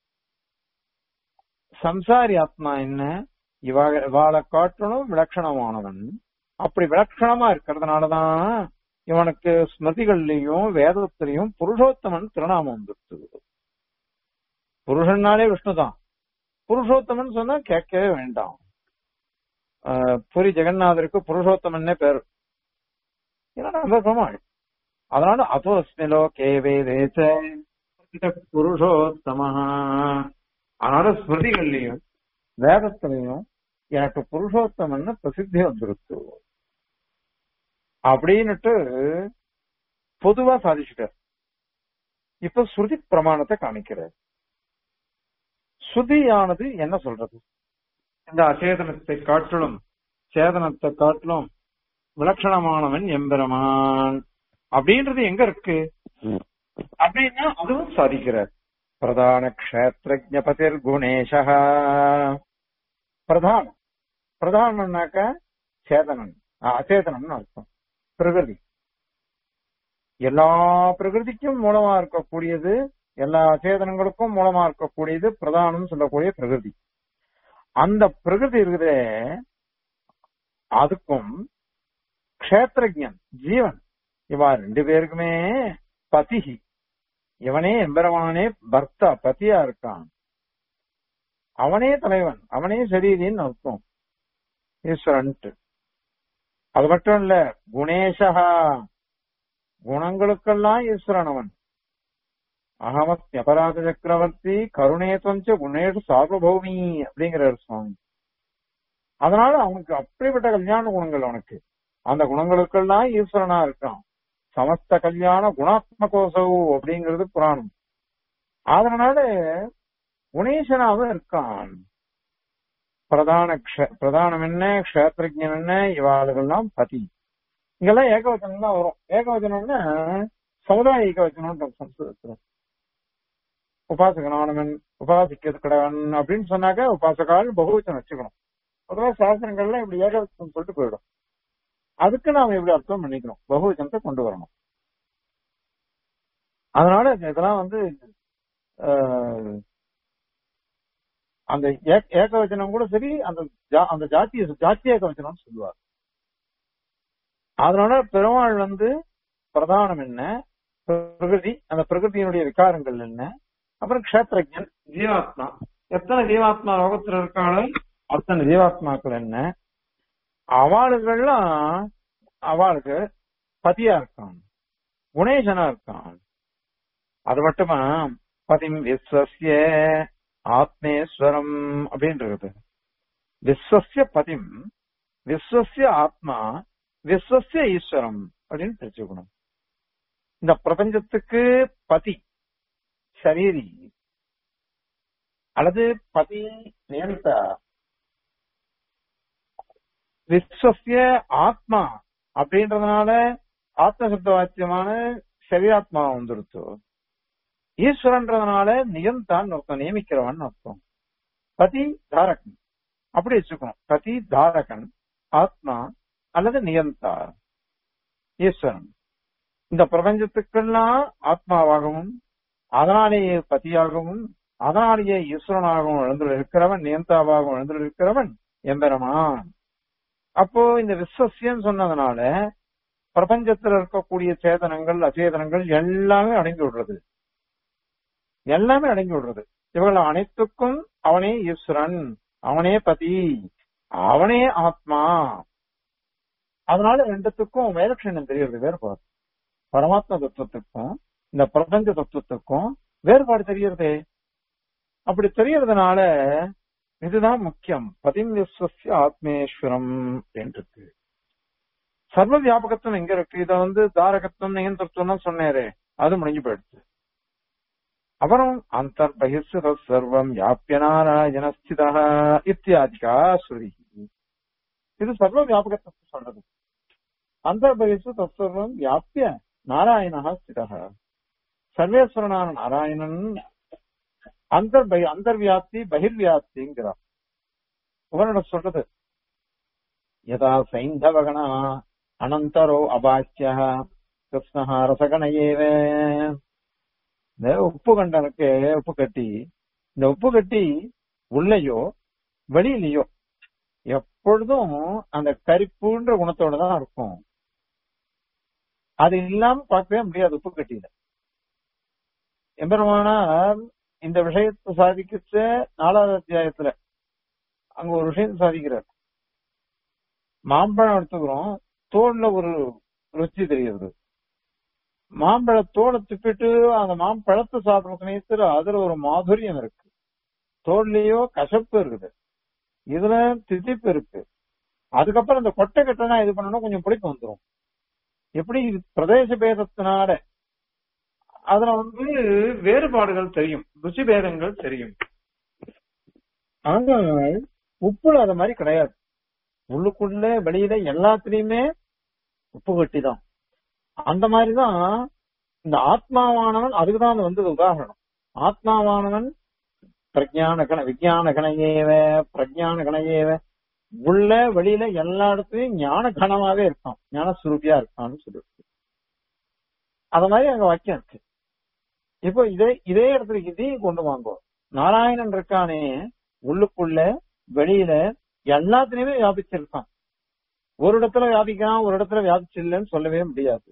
சம்சாரி ஆத்மா என்ன இவ இவாளை காட்டணும் விலட்சணமானவன் அப்படி விலட்சணமா இருக்கிறதுனாலதான் இவனுக்கு ஸ்மிருதிகள்லயும் வேதத்திலையும் புருஷோத்தமன் திருநாமம் வந்துருச்சு புருஷன்னாலே விஷ்ணுதான் புருஷோத்தமன் சொன்னா கேட்கவே வேண்டாம் ஆஹ் புரி ஜெகநாதருக்கு புருஷோத்தமன்னே பேர் ஏன்னா நம்ம பெருமாள் அதனால அதோஸ்மி லோகே வேதேச்ச புருஷோத்தம அதனால ஸ்மிருதிகள்லயும் வேதத்திலையும் எனக்கு புருஷோத்தமன்னு பிரசித்தி வந்துருச்சு அப்படின்னுட்டு பொதுவா சாதிச்சுட்டார் இப்ப ஸ்ருதி பிரமாணத்தை காமிக்கிறார் ஸ்ருதியானது என்ன சொல்றது இந்த அச்சேதனத்தை காட்டிலும் சேதனத்தை காட்டிலும் விலட்சணமானவன் எம்பெருமான் அப்படின்றது எங்க இருக்கு அப்படின்னா அதுவும் சாதிக்கிறார் பிரதான கஷேத்திரஜபதிர் குணேஷா பிரதானம் பிரதானம்னாக்க சேதனன் அச்சேதனம்னு அர்த்தம் பிரகிருதி எல்லா பிரகிருதிக்கும் மூலமா இருக்கக்கூடியது எல்லா அச்சேதனங்களுக்கும் மூலமா இருக்கக்கூடியது பிரதானம் சொல்லக்கூடிய பிரகிருதி அந்த பிரகிருதி இருக்குதே அதுக்கும் கஷேத்திரஜன் ஜீவன் இவா ரெண்டு பேருக்குமே பதிகி இவனே எம்பெருமானே பர்த்தா பத்தியா இருக்கான் அவனே தலைவன் அவனே சரீரின்னு அர்த்தம் ஈஸ்வரன்ட்டு அது மட்டும் இல்ல குணேஷா குணங்களுக்கெல்லாம் ஈஸ்வரன் அவன் அகமஸ்தி அபராத சக்கரவர்த்தி கருணேத்வஞ்ச குணேஷு சார்வபௌமி அப்படிங்கிறார் சுவாமி அதனால அவனுக்கு அப்படிப்பட்ட கல்யாண குணங்கள் அவனுக்கு அந்த குணங்களுக்கெல்லாம் ஈஸ்வரனா இருக்கான் சமஸ்த கல்யாண குணாத்மகோசவு அப்படிங்கிறது புராணம் அதனால குணேசனாவும் இருக்கான் பிரதான பிரதானம் என்ன கஷேத்திரஜன் என்ன இவாளுகள்லாம் பதி இங்கெல்லாம் ஏகவச்சனம் தான் வரும் ஏகவச்சனம்னா சமுதாய ஏகவச்சனம் சம்ஸ்கிருதத்துல உபாசகனானவன் உபாசிக்கிறது கடவன் அப்படின்னு சொன்னாக்க உபாசகால் பகுவச்சனம் வச்சுக்கணும் பொதுவாக சாஸ்திரங்கள்ல இப்படி ஏகவச்சனம் சொல்லிட்டு போயிடும் அதுக்கு நாம இப்படி அர்த்தம் பண்ணிக்கணும் பகுவச்சனத்தை கொண்டு வரணும் அதனால இதெல்லாம் வந்து அந்த ஏகவச்சனம் கூட சரி அந்த அந்த ஜாத்திய ஜாத்திய ஏகவச்சனம் சொல்லுவார் அதனால பெருமாள் வந்து பிரதானம் என்ன பிரகிருதி அந்த பிரகிருதியினுடைய விகாரங்கள் என்ன அப்புறம் கஷேத்திரஜன் ஜீவாத்மா எத்தனை ஜீவாத்மா லோகத்துல இருக்காளோ அத்தனை ஜீவாத்மாக்கள் என்ன அவளுகள்லாம் அவளுக்கு பதியா இருக்கான் குணேசனா இருக்கான் அது மட்டுமா பதிம் விஸ்வசிய ஆத்மேஸ்வரம் அப்படின்றது விஸ்வசிய பதிம் விஸ்வசிய ஆத்மா விஸ்வசிய ஈஸ்வரம் அப்படின்னு தெரிஞ்சுக்கணும் இந்த பிரபஞ்சத்துக்கு பதி சரீரி அல்லது பதி நியந்தா விஸ்வசிய ஆத்மா அப்படின்றதுனால ஆத்மசப்த வாக்கியமான சரீராத்மா வந்துருச்சு ஈஸ்வரன்றதுனால நியந்தான் அர்த்தம் நியமிக்கிறவன் அர்த்தம் பதி தாரகன் அப்படி வச்சுக்கணும் பதி தாரகன் ஆத்மா அல்லது நியந்தா ஈஸ்வரன் இந்த பிரபஞ்சத்துக்கெல்லாம் ஆத்மாவாகவும் அதனாலேயே பதியாகவும் அதனாலேயே ஈஸ்வரனாகவும் எழுந்துள்ள இருக்கிறவன் நியந்தாவாகவும் எழுந்துள்ள இருக்கிறவன் எம்பெருமான் அப்போ இந்த விஸ்வசியம் சொன்னதுனால பிரபஞ்சத்துல இருக்கக்கூடிய சேதனங்கள் அச்சேதனங்கள் எல்லாமே அடங்கி விடுறது எல்லாமே அடங்கி விடுறது இவர்கள் அனைத்துக்கும் அவனே ஈஸ்வரன் அவனே பதி அவனே ஆத்மா அதனால ரெண்டுத்துக்கும் வேலட்சணம் தெரியுது வேறுபாடு பரமாத்ம தத்துவத்துக்கும் இந்த பிரபஞ்ச தத்துவத்துக்கும் வேறுபாடு தெரியறதே அப்படி தெரியறதுனால இதுதான் முக்கியம் பதிம் விஸ்வசிய ஆத்மேஸ்வரம் இருக்கு சர்வ வியாபகத்துவம் எங்க இருக்கு இத வந்து தாரகத்துவம் நியந்திரத்துவம் சொன்னேரே அது முடிஞ்சு போயிடுச்சு அப்புறம் அந்தர்பகிர்சு சர்வம் யாப்பிய நாராயண ஸ்திதா இத்தியாதிகா ஸ்ருதி இது சர்வ வியாபகத்தை சொல்றது அந்தர்பகிர்சு தற்சர்வம் வியாப்பிய நாராயணா ஸ்திதா சர்வேஸ்வரனான நாராயணன் அந்தர் அந்தர்வியாப்தி பகிர்வியாப்திங்கிறார் உபனிட சொல்றது யதா சைந்தவகணா அனந்தரோ அபாக்கிய கிருஷ்ணஹ ரசகண ஏவ இந்த உப்பு கண்டனுக்கு உப்பு கட்டி இந்த உப்பு கட்டி உள்ளேயோ வெளியிலயோ எப்பொழுதும் அந்த கரிப்புன்ற குணத்தோட தான் இருக்கும் அது இல்லாம பார்க்கவே முடியாது உப்பு கட்டியில எம்பெருமானார் இந்த விஷயத்தை சாதிக்கிச்ச நாலாவது அத்தியாயத்துல அங்க ஒரு விஷயத்தை சாதிக்கிறார் மாம்பழம் எடுத்துக்கிறோம் தோல்ல ஒரு ருச்சி தெரியுது மாம்பழ தோலை துப்பிட்டு அந்த மாம்பழத்தை சாப்பிடுற சமயத்துல அதுல ஒரு மாதுரியம் இருக்கு தோல்லையோ கசப்பு இருக்குது இதுல திதிப்பு இருக்கு அதுக்கப்புறம் இந்த கொட்டை கட்டனா இது பண்ணணும் கொஞ்சம் புளிப்பு வந்துடும் எப்படி இது பிரதேச பேதத்தினால அதுல வந்து வேறுபாடுகள் தெரியும் ருசி பேதங்கள் தெரியும் ஆனால் உப்புல அது மாதிரி கிடையாது உள்ளுக்குள்ள வெளியில எல்லாத்துலயுமே உப்பு கட்டி தான் அந்த மாதிரிதான் இந்த ஆத்மாவானவன் அதுக்குதான் அது வந்தது உதாரணம் ஆத்மாவானவன் பிரஜான கண விஜயான கணையேவ பிரஜான கணையேவ உள்ள வெளியில எல்லா இடத்துலயும் ஞான கணமாவே இருக்கான் ஞான சுரூபியா இருக்கான்னு சொல்லிருக்கு அத மாதிரி அங்க வாக்கியம் இருக்கு இப்போ இதே இதே இடத்துல இதையும் கொண்டு வாங்கோ நாராயணன் இருக்கானே உள்ளுக்குள்ள வெளியில எல்லாத்துலயுமே வியாபிச்சிருக்கான் ஒரு இடத்துல வியாபிக்கிறான் ஒரு இடத்துல வியாபிச்சில்லைன்னு சொல்லவே முடியாது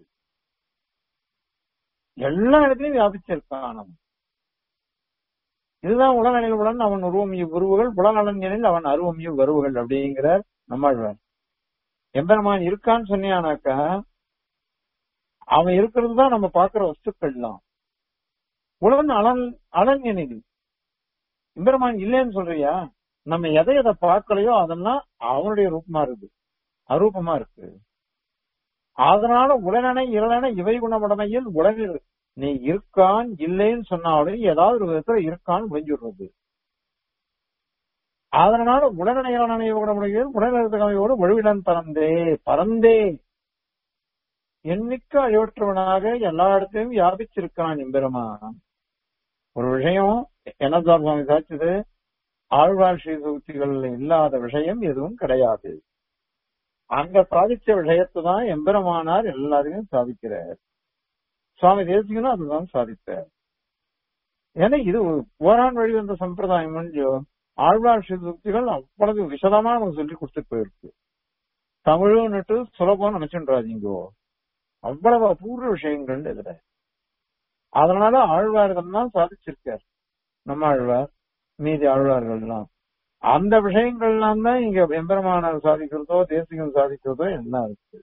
எல்லா இடத்துலயும் வியாபிச்சிருக்கான் அவன் இதுதான் உலகனில் உடன் அவன் உருவம் உருவுகள் உலகலனில் அவன் அருவம் வருவுகள் அப்படிங்கிறார் நம்மாழ்வார் எம்பெருமான் இருக்கான்னு சொன்னியானாக்கா அவன் இருக்கிறது தான் நம்ம பாக்குற வஸ்துக்கள்லாம் உலகன் அலன் அலன்யனில் எம்பெருமான் இல்லைன்னு சொல்றியா நம்ம எதை எதை பார்க்கலையோ அதெல்லாம் அவனுடைய ரூபமா இருக்கு அரூபமா இருக்கு அதனால உடனே இரளன இவை குணமுடமையில் உலகில் நீ இருக்கான் இல்லைன்னு சொன்னாலும் ஏதாவது ஒரு விதத்துல இருக்கான்னு முடிஞ்சுடுறது அதனால உடனே இரளனை குணமுடையில் உடனடியோடு ஒழுவிடன் பறந்தே பறந்தே எண்ணிக்க அழிவற்றவனாக எல்லா இடத்தையும் வியாபிச்சிருக்கான் எம்பெருமான் ஒரு விஷயம் என்ன சுவாமி சாட்சிது ஆழ்வார் ஸ்ரீ சூக்திகள் இல்லாத விஷயம் எதுவும் கிடையாது அங்க சாதிச்ச விஷயத்தை தான் எம்பெருமானார் எல்லாரையும் சாதிக்கிறார் சுவாமி தேசிகனும் அதுதான் சாதித்தார் ஏன்னா இது ஓரான் வழி வந்த சம்பிரதாயம் இல்லையோ ஆழ்வார் ஸ்ரீ சூக்திகள் அவ்வளவு விசதமா நமக்கு சொல்லி கொடுத்துட்டு போயிருக்கு தமிழுன்னுட்டு சுலபம் நினைச்சுன்றாதீங்கோ அவ்வளவு அபூர்வ விஷயங்கள் இதுல அதனால ஆழ்வார்கள் தான் சாதிச்சிருக்கார் நம்ம ஆழ்வார் மீதி ஆழ்வார்கள்லாம் அந்த விஷயங்கள்லாம் தான் இங்க எம்பெருமானார் சாதிக்கிறதோ தேசிகம் சாதிக்கிறதோ எல்லாம் இருக்கு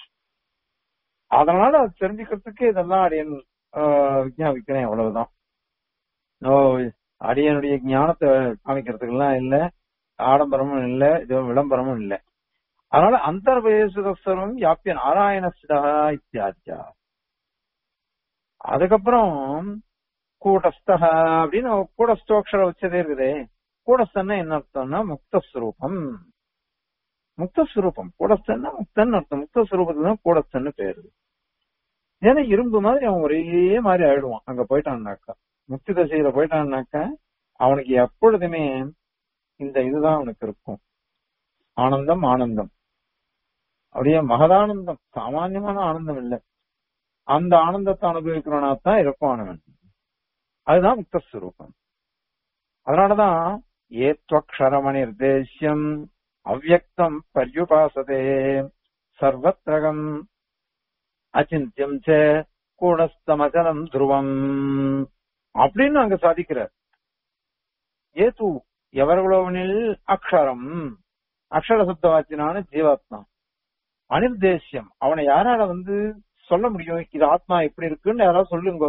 அதனால அது தெரிஞ்சுக்கிறதுக்கு இதெல்லாம் அடியன் விஞ்ஞாபிக்கிறேன் அவ்வளவுதான் ஓ அடியனுடைய ஞானத்தை காமிக்கிறதுக்கெல்லாம் இல்ல ஆடம்பரமும் இல்ல இது விளம்பரமும் இல்ல அதனால அந்தர்வேசுதஸ்வரம் யாப்பிய நாராயணஸ்டா இத்தியாச்சா அதுக்கப்புறம் கூடஸ்தக அப்படின்னு கூடஸ்தோக்ஷர வச்சதே இருக்குதே கூடஸ்தன்னா என்ன அர்த்தம்னா முக்தஸ்வரூபம் முக்தஸ்வரூபம் கூடஸ்தன்னா முக்தன் அர்த்தம் முக்தஸ்வரூபத்துல தான் கூடஸ்தன்னு பேரு ஏன்னா இரும்பு மாதிரி அவன் ஒரே மாதிரி ஆயிடுவான் அங்க போயிட்டான்னாக்கா முக்தி தசையில போயிட்டான்னாக்கா அவனுக்கு எப்பொழுதுமே இந்த இதுதான் அவனுக்கு இருக்கும் ஆனந்தம் ஆனந்தம் அப்படியே மகதானந்தம் சாமான்யமான ஆனந்தம் இல்லை அந்த ஆனந்தத்தை அனுபவிக்கிறவனா தான் இருப்பானவன் அதுதான் முக்தஸ்வரூபம் அதனாலதான் ஏத்வக்ஷரம நிர்தேசியம் அவ்வக்தம் பர்யுபாசதே சர்வத்ரகம் அச்சிந்தியம் ச கூடஸ்தமச்சலம் துருவம் அப்படின்னு அங்க சாதிக்கிறார் ஏது எவர்களோவனில் அக்ஷரம் அக்ஷர சுத்தவாச்சினான ஜீவாத்மா அனிர்தேசியம் அவனை யாரால வந்து சொல்ல முடியும் இது ஆத்மா எப்படி இருக்குன்னு யாராவது சொல்லுங்க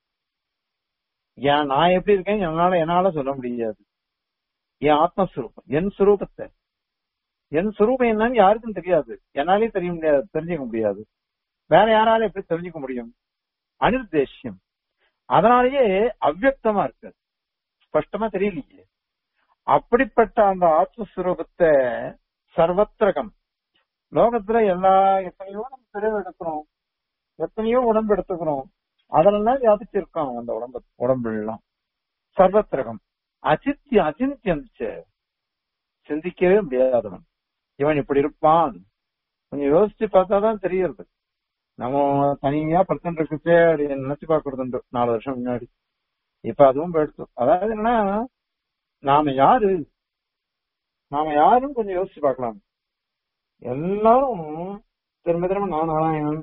ஏன் நான் எப்படி இருக்கேன் என்னால என்னால சொல்ல முடியாது என் ஆத்மஸ்வரூபம் என் சுரூபத்தை என் சுரூபம் என்னன்னு யாருக்கும் தெரியாது என்னாலே தெரிய முடியாது தெரிஞ்சுக்க முடியாது வேற யாரால எப்படி தெரிஞ்சுக்க முடியும் அனிர்தேசியம் அதனாலேயே அவ்வக்தமா இருக்கு ஸ்பஷ்டமா தெரியலையே அப்படிப்பட்ட அந்த ஆத்மஸ்வரூபத்தை சர்வத்திரகம் லோகத்துல எல்லா எத்தனையோ நம்ம பிறகு எடுக்கிறோம் எத்தனையோ உடம்பு எடுத்துக்கிறோம் அதெல்லாம் வியாபிச்சிருக்கான் அந்த உடம்பு உடம்பு எல்லாம் சர்வத்திரகம் அச்சித்தியம் அச்சிந்தியம் சிந்திக்கவே முடியாதவன் இவன் இப்படி இருப்பான் கொஞ்சம் யோசிச்சு பார்த்தாதான் தெரியறது நம்ம தனியா பர்சன்ட் இருக்குச்சே அப்படின்னு நினைச்சு பாக்குறது உண்டு நாலு வருஷம் முன்னாடி இப்ப அதுவும் போயிடுச்சு அதாவது என்னன்னா நாம யாரு நாம யாருன்னு கொஞ்சம் யோசிச்சு பார்க்கலாம் எல்லாரும் திரும்ப திரும்ப நான் நாராயணன்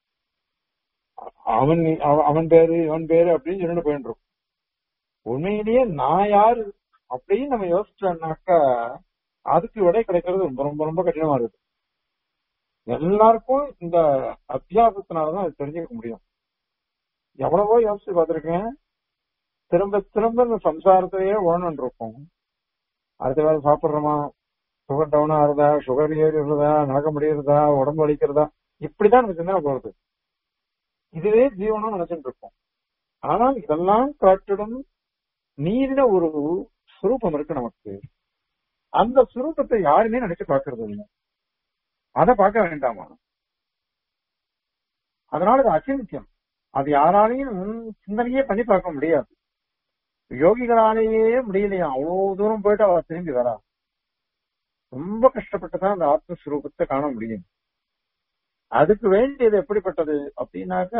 அவன் அவ- அவன் பேரு இவன் பேரு அப்படின்னு சொல்லிட்டு போயிட்டு இருக்கும் உண்மையிலேயே நான் யாரு அப்படின்னு நம்ம யோசிச்சோம்னாக்கா அதுக்கு விடை கிடைக்கிறது ரொம்ப ரொம்ப ரொம்ப கடினமா இருக்கு எல்லாருக்கும் இந்த அத்தியாசத்தினாலதான் அது தெரிஞ்சுக்க முடியும் எவ்வளவோ யோசிச்சு பார்த்திருக்கேன் திரும்ப திரும்ப இந்த சம்சாரத்திலேயே ஓடணும்னு இருக்கும் அடுத்த வேலை சாப்பிடுறோமா சுகர் டவுன் ஆகுதா சுகர் ஏறிடுறதா நடக்க முடியறதா உடம்பு வலிக்கிறதா இப்படிதான் நமக்கு சிந்தனை போறது இதுவே ஜீவனம் நினைச்சிட்டு இருக்கோம் ஆனால் இதெல்லாம் காட்டிடும் நீரின ஒரு சுரூபம் இருக்கு நமக்கு அந்த சுரூபத்தை யாருமே நினைச்சு பார்க்கறது இல்லை அதை பார்க்க வேண்டாமா அதனால அது அச்சிந்தியம் அது யாராலையும் சிந்தனையே பண்ணி பார்க்க முடியாது யோகிகளாலேயே முடியலையா அவ்வளவு தூரம் போயிட்டு அவ திரும்பி வரா ரொம்ப கஷ்டப்பட்டு தான் அந்த ஆத்மஸ்வரூபத்தை காண முடியும் அதுக்கு வேண்டியது எப்படிப்பட்டது அப்படின்னாக்கா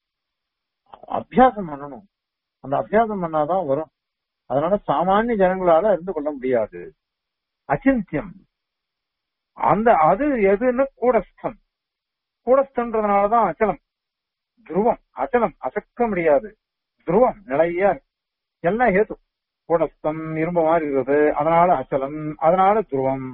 அபியாசம் பண்ணணும் அந்த அபியாசம் பண்ணாதான் வரும் அதனால சாமானிய ஜனங்களால இருந்து கொள்ள முடியாது அச்சிந்தியம் அந்த அது எதுன்னு கூடஸ்தம் கூடஸ்தன்றதுனாலதான் அச்சலம் துருவம் அச்சலம் அசக்க முடியாது துருவம் நிலையா இருக்கு. எல்லாம் ஹேத்து கூடஸ்தம் இரும்பு மாதிரி இருக்குது அதனால அச்சலம் அதனால துருவம்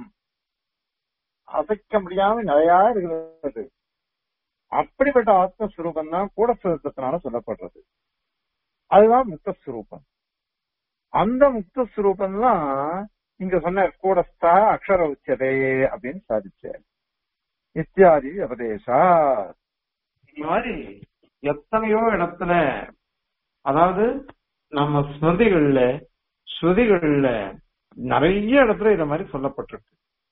அசைக்க முடியாம நிலையா இருக்கிறது அப்படிப்பட்ட ஆத்மஸ்வரூபம் தான் கூடஸ்தத்தினால சொல்லப்படுறது அதுதான் முக்தஸ்வரூபம் அந்த முக்தஸ்வரூபம் தான் இங்க சொன்ன கூடஸ்தா அக்ஷர உச்சதே அப்படின்னு சாதிச்சார் இத்தியாதி உபதேசா இந்த மாதிரி எத்தனையோ இடத்துல அதாவது நம்ம ஸ்மிருதிகள்ல ஸ்ருதிகள்ல நிறைய இடத்துல இத மாதிரி சொல்லப்பட்டிருக்கு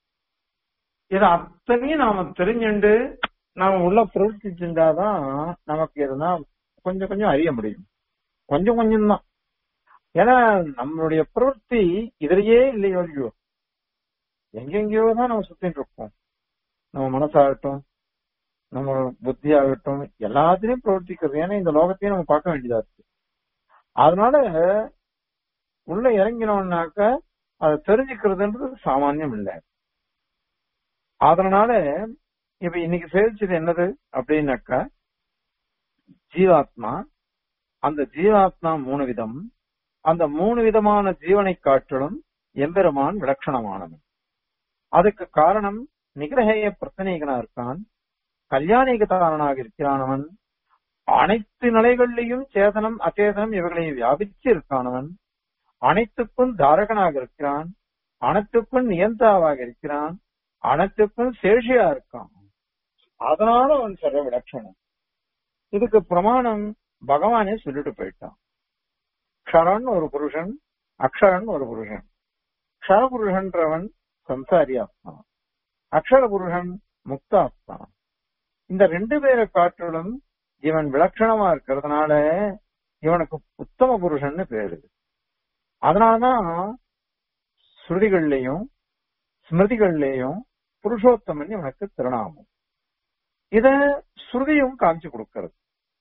இத அத்தனையும் நாம தெரிஞ்சுண்டு நாம உள்ள பிரவர்த்திச்சுட்டாதான் நமக்கு எதுனா கொஞ்சம் கொஞ்சம் அறிய முடியும் கொஞ்சம் கொஞ்சம் தான் ஏன்னா நம்மளுடைய பிரவൃத்தி இதுலயே இல்லையோ இல்லையோ எங்கெங்கயோ தான் நம்ம சுத்திட்டு இருக்கோம் நம்ம மனசாகட்டும் நம்ம புத்தி ஆகட்டும் எல்லாத்திலையும் பிரவர்த்திக்கிறது ஏன்னா இந்த லோகத்தையும் நம்ம பார்க்க வேண்டியதா இருக்கு அதனால உள்ள இறங்கினோம்னாக்க அதை தெரிஞ்சுக்கிறதுன்றது சாமானியம் இல்லை அதனால இப்ப இன்னைக்கு சேவிச்சது என்னது அப்படின்னாக்கா ஜீவாத்மா அந்த ஜீவாத்மா மூணு விதம் அந்த மூணு விதமான ஜீவனை காட்டிலும் எம்பெருமான் விலட்சணமானவன் அதுக்கு காரணம் நிகிரகேய பிரச்சனைகனா இருக்கான் கல்யாணிகதாரனாக இருக்கிறானவன் அனைத்து நிலைகளிலையும் சேதனம் அச்சேதனம் இவர்களை வியாபிச்சு இருக்கானவன் அனைத்துக்கும் தாரகனாக இருக்கிறான் அனைத்துக்கும் நியந்தாவாக இருக்கிறான் அனைத்துக்கும் சேஷியா இருக்கான் அதனால அவன் சர்வ விலட்சணம் இதுக்கு பிரமாணம் பகவானே சொல்லிட்டு போயிட்டான் க்ஷரன் ஒரு புருஷன் அக்ஷரன் ஒரு புருஷன் க்ஷர புருஷன்றவன் சம்சாரி ஆத்மா அக்ஷர புருஷன் முக்த ஆத்மா இந்த ரெண்டு பேரை காட்டிலும் இவன் விலட்சணமா இருக்கிறதுனால இவனுக்கு உத்தம புருஷன்னு பேரு அதனாலதான் ஸ்ருதிகள்லயும் ஸ்மிருதிகள்லயும் புருஷோத்தமன் இவனுக்கு திருநாமம் இத ஸ்ருதியும் காமிச்சு கொடுக்கிறது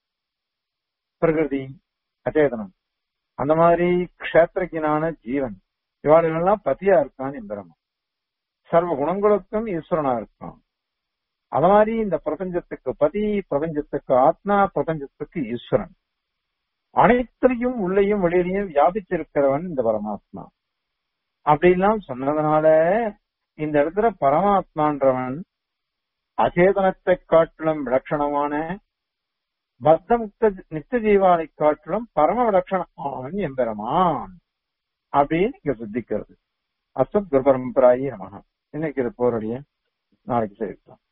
பிரகிருதி அச்சேதனம் அந்த மாதிரி க்ஷேத்திரஜனான ஜீவன் இவாளுகள்லாம் பத்தியா இருக்கான் எம்பெருமான் சர்வ குணங்களுக்கும் ஈஸ்வரனா இருக்கான் அத மாதிரி இந்த பிரபஞ்சத்துக்கு பதி பிரபஞ்சத்துக்கு ஆத்மா பிரபஞ்சத்துக்கு ஈஸ்வரன் அனைத்திலையும் உள்ளேயும் வெளியிலையும் வியாபிச்சிருக்கிறவன் இந்த பரமாத்மா அப்படிலாம் சொன்னதுனால இந்த இடத்துல பரமாத்மான்றவன் அச்சேதனத்தை காட்டிலும் விலட்சணமான பத்தமுக்த நித்திய ஜீவானை காட்டிலும் பரம விலட்சணமானவன் எம்பெருமான் அப்படின்னு இங்க சித்திக்கிறது அசத் குரு பரம்பராயி நமக இன்னைக்கு இது போரடிய நாளைக்கு சேர்க்கலாம்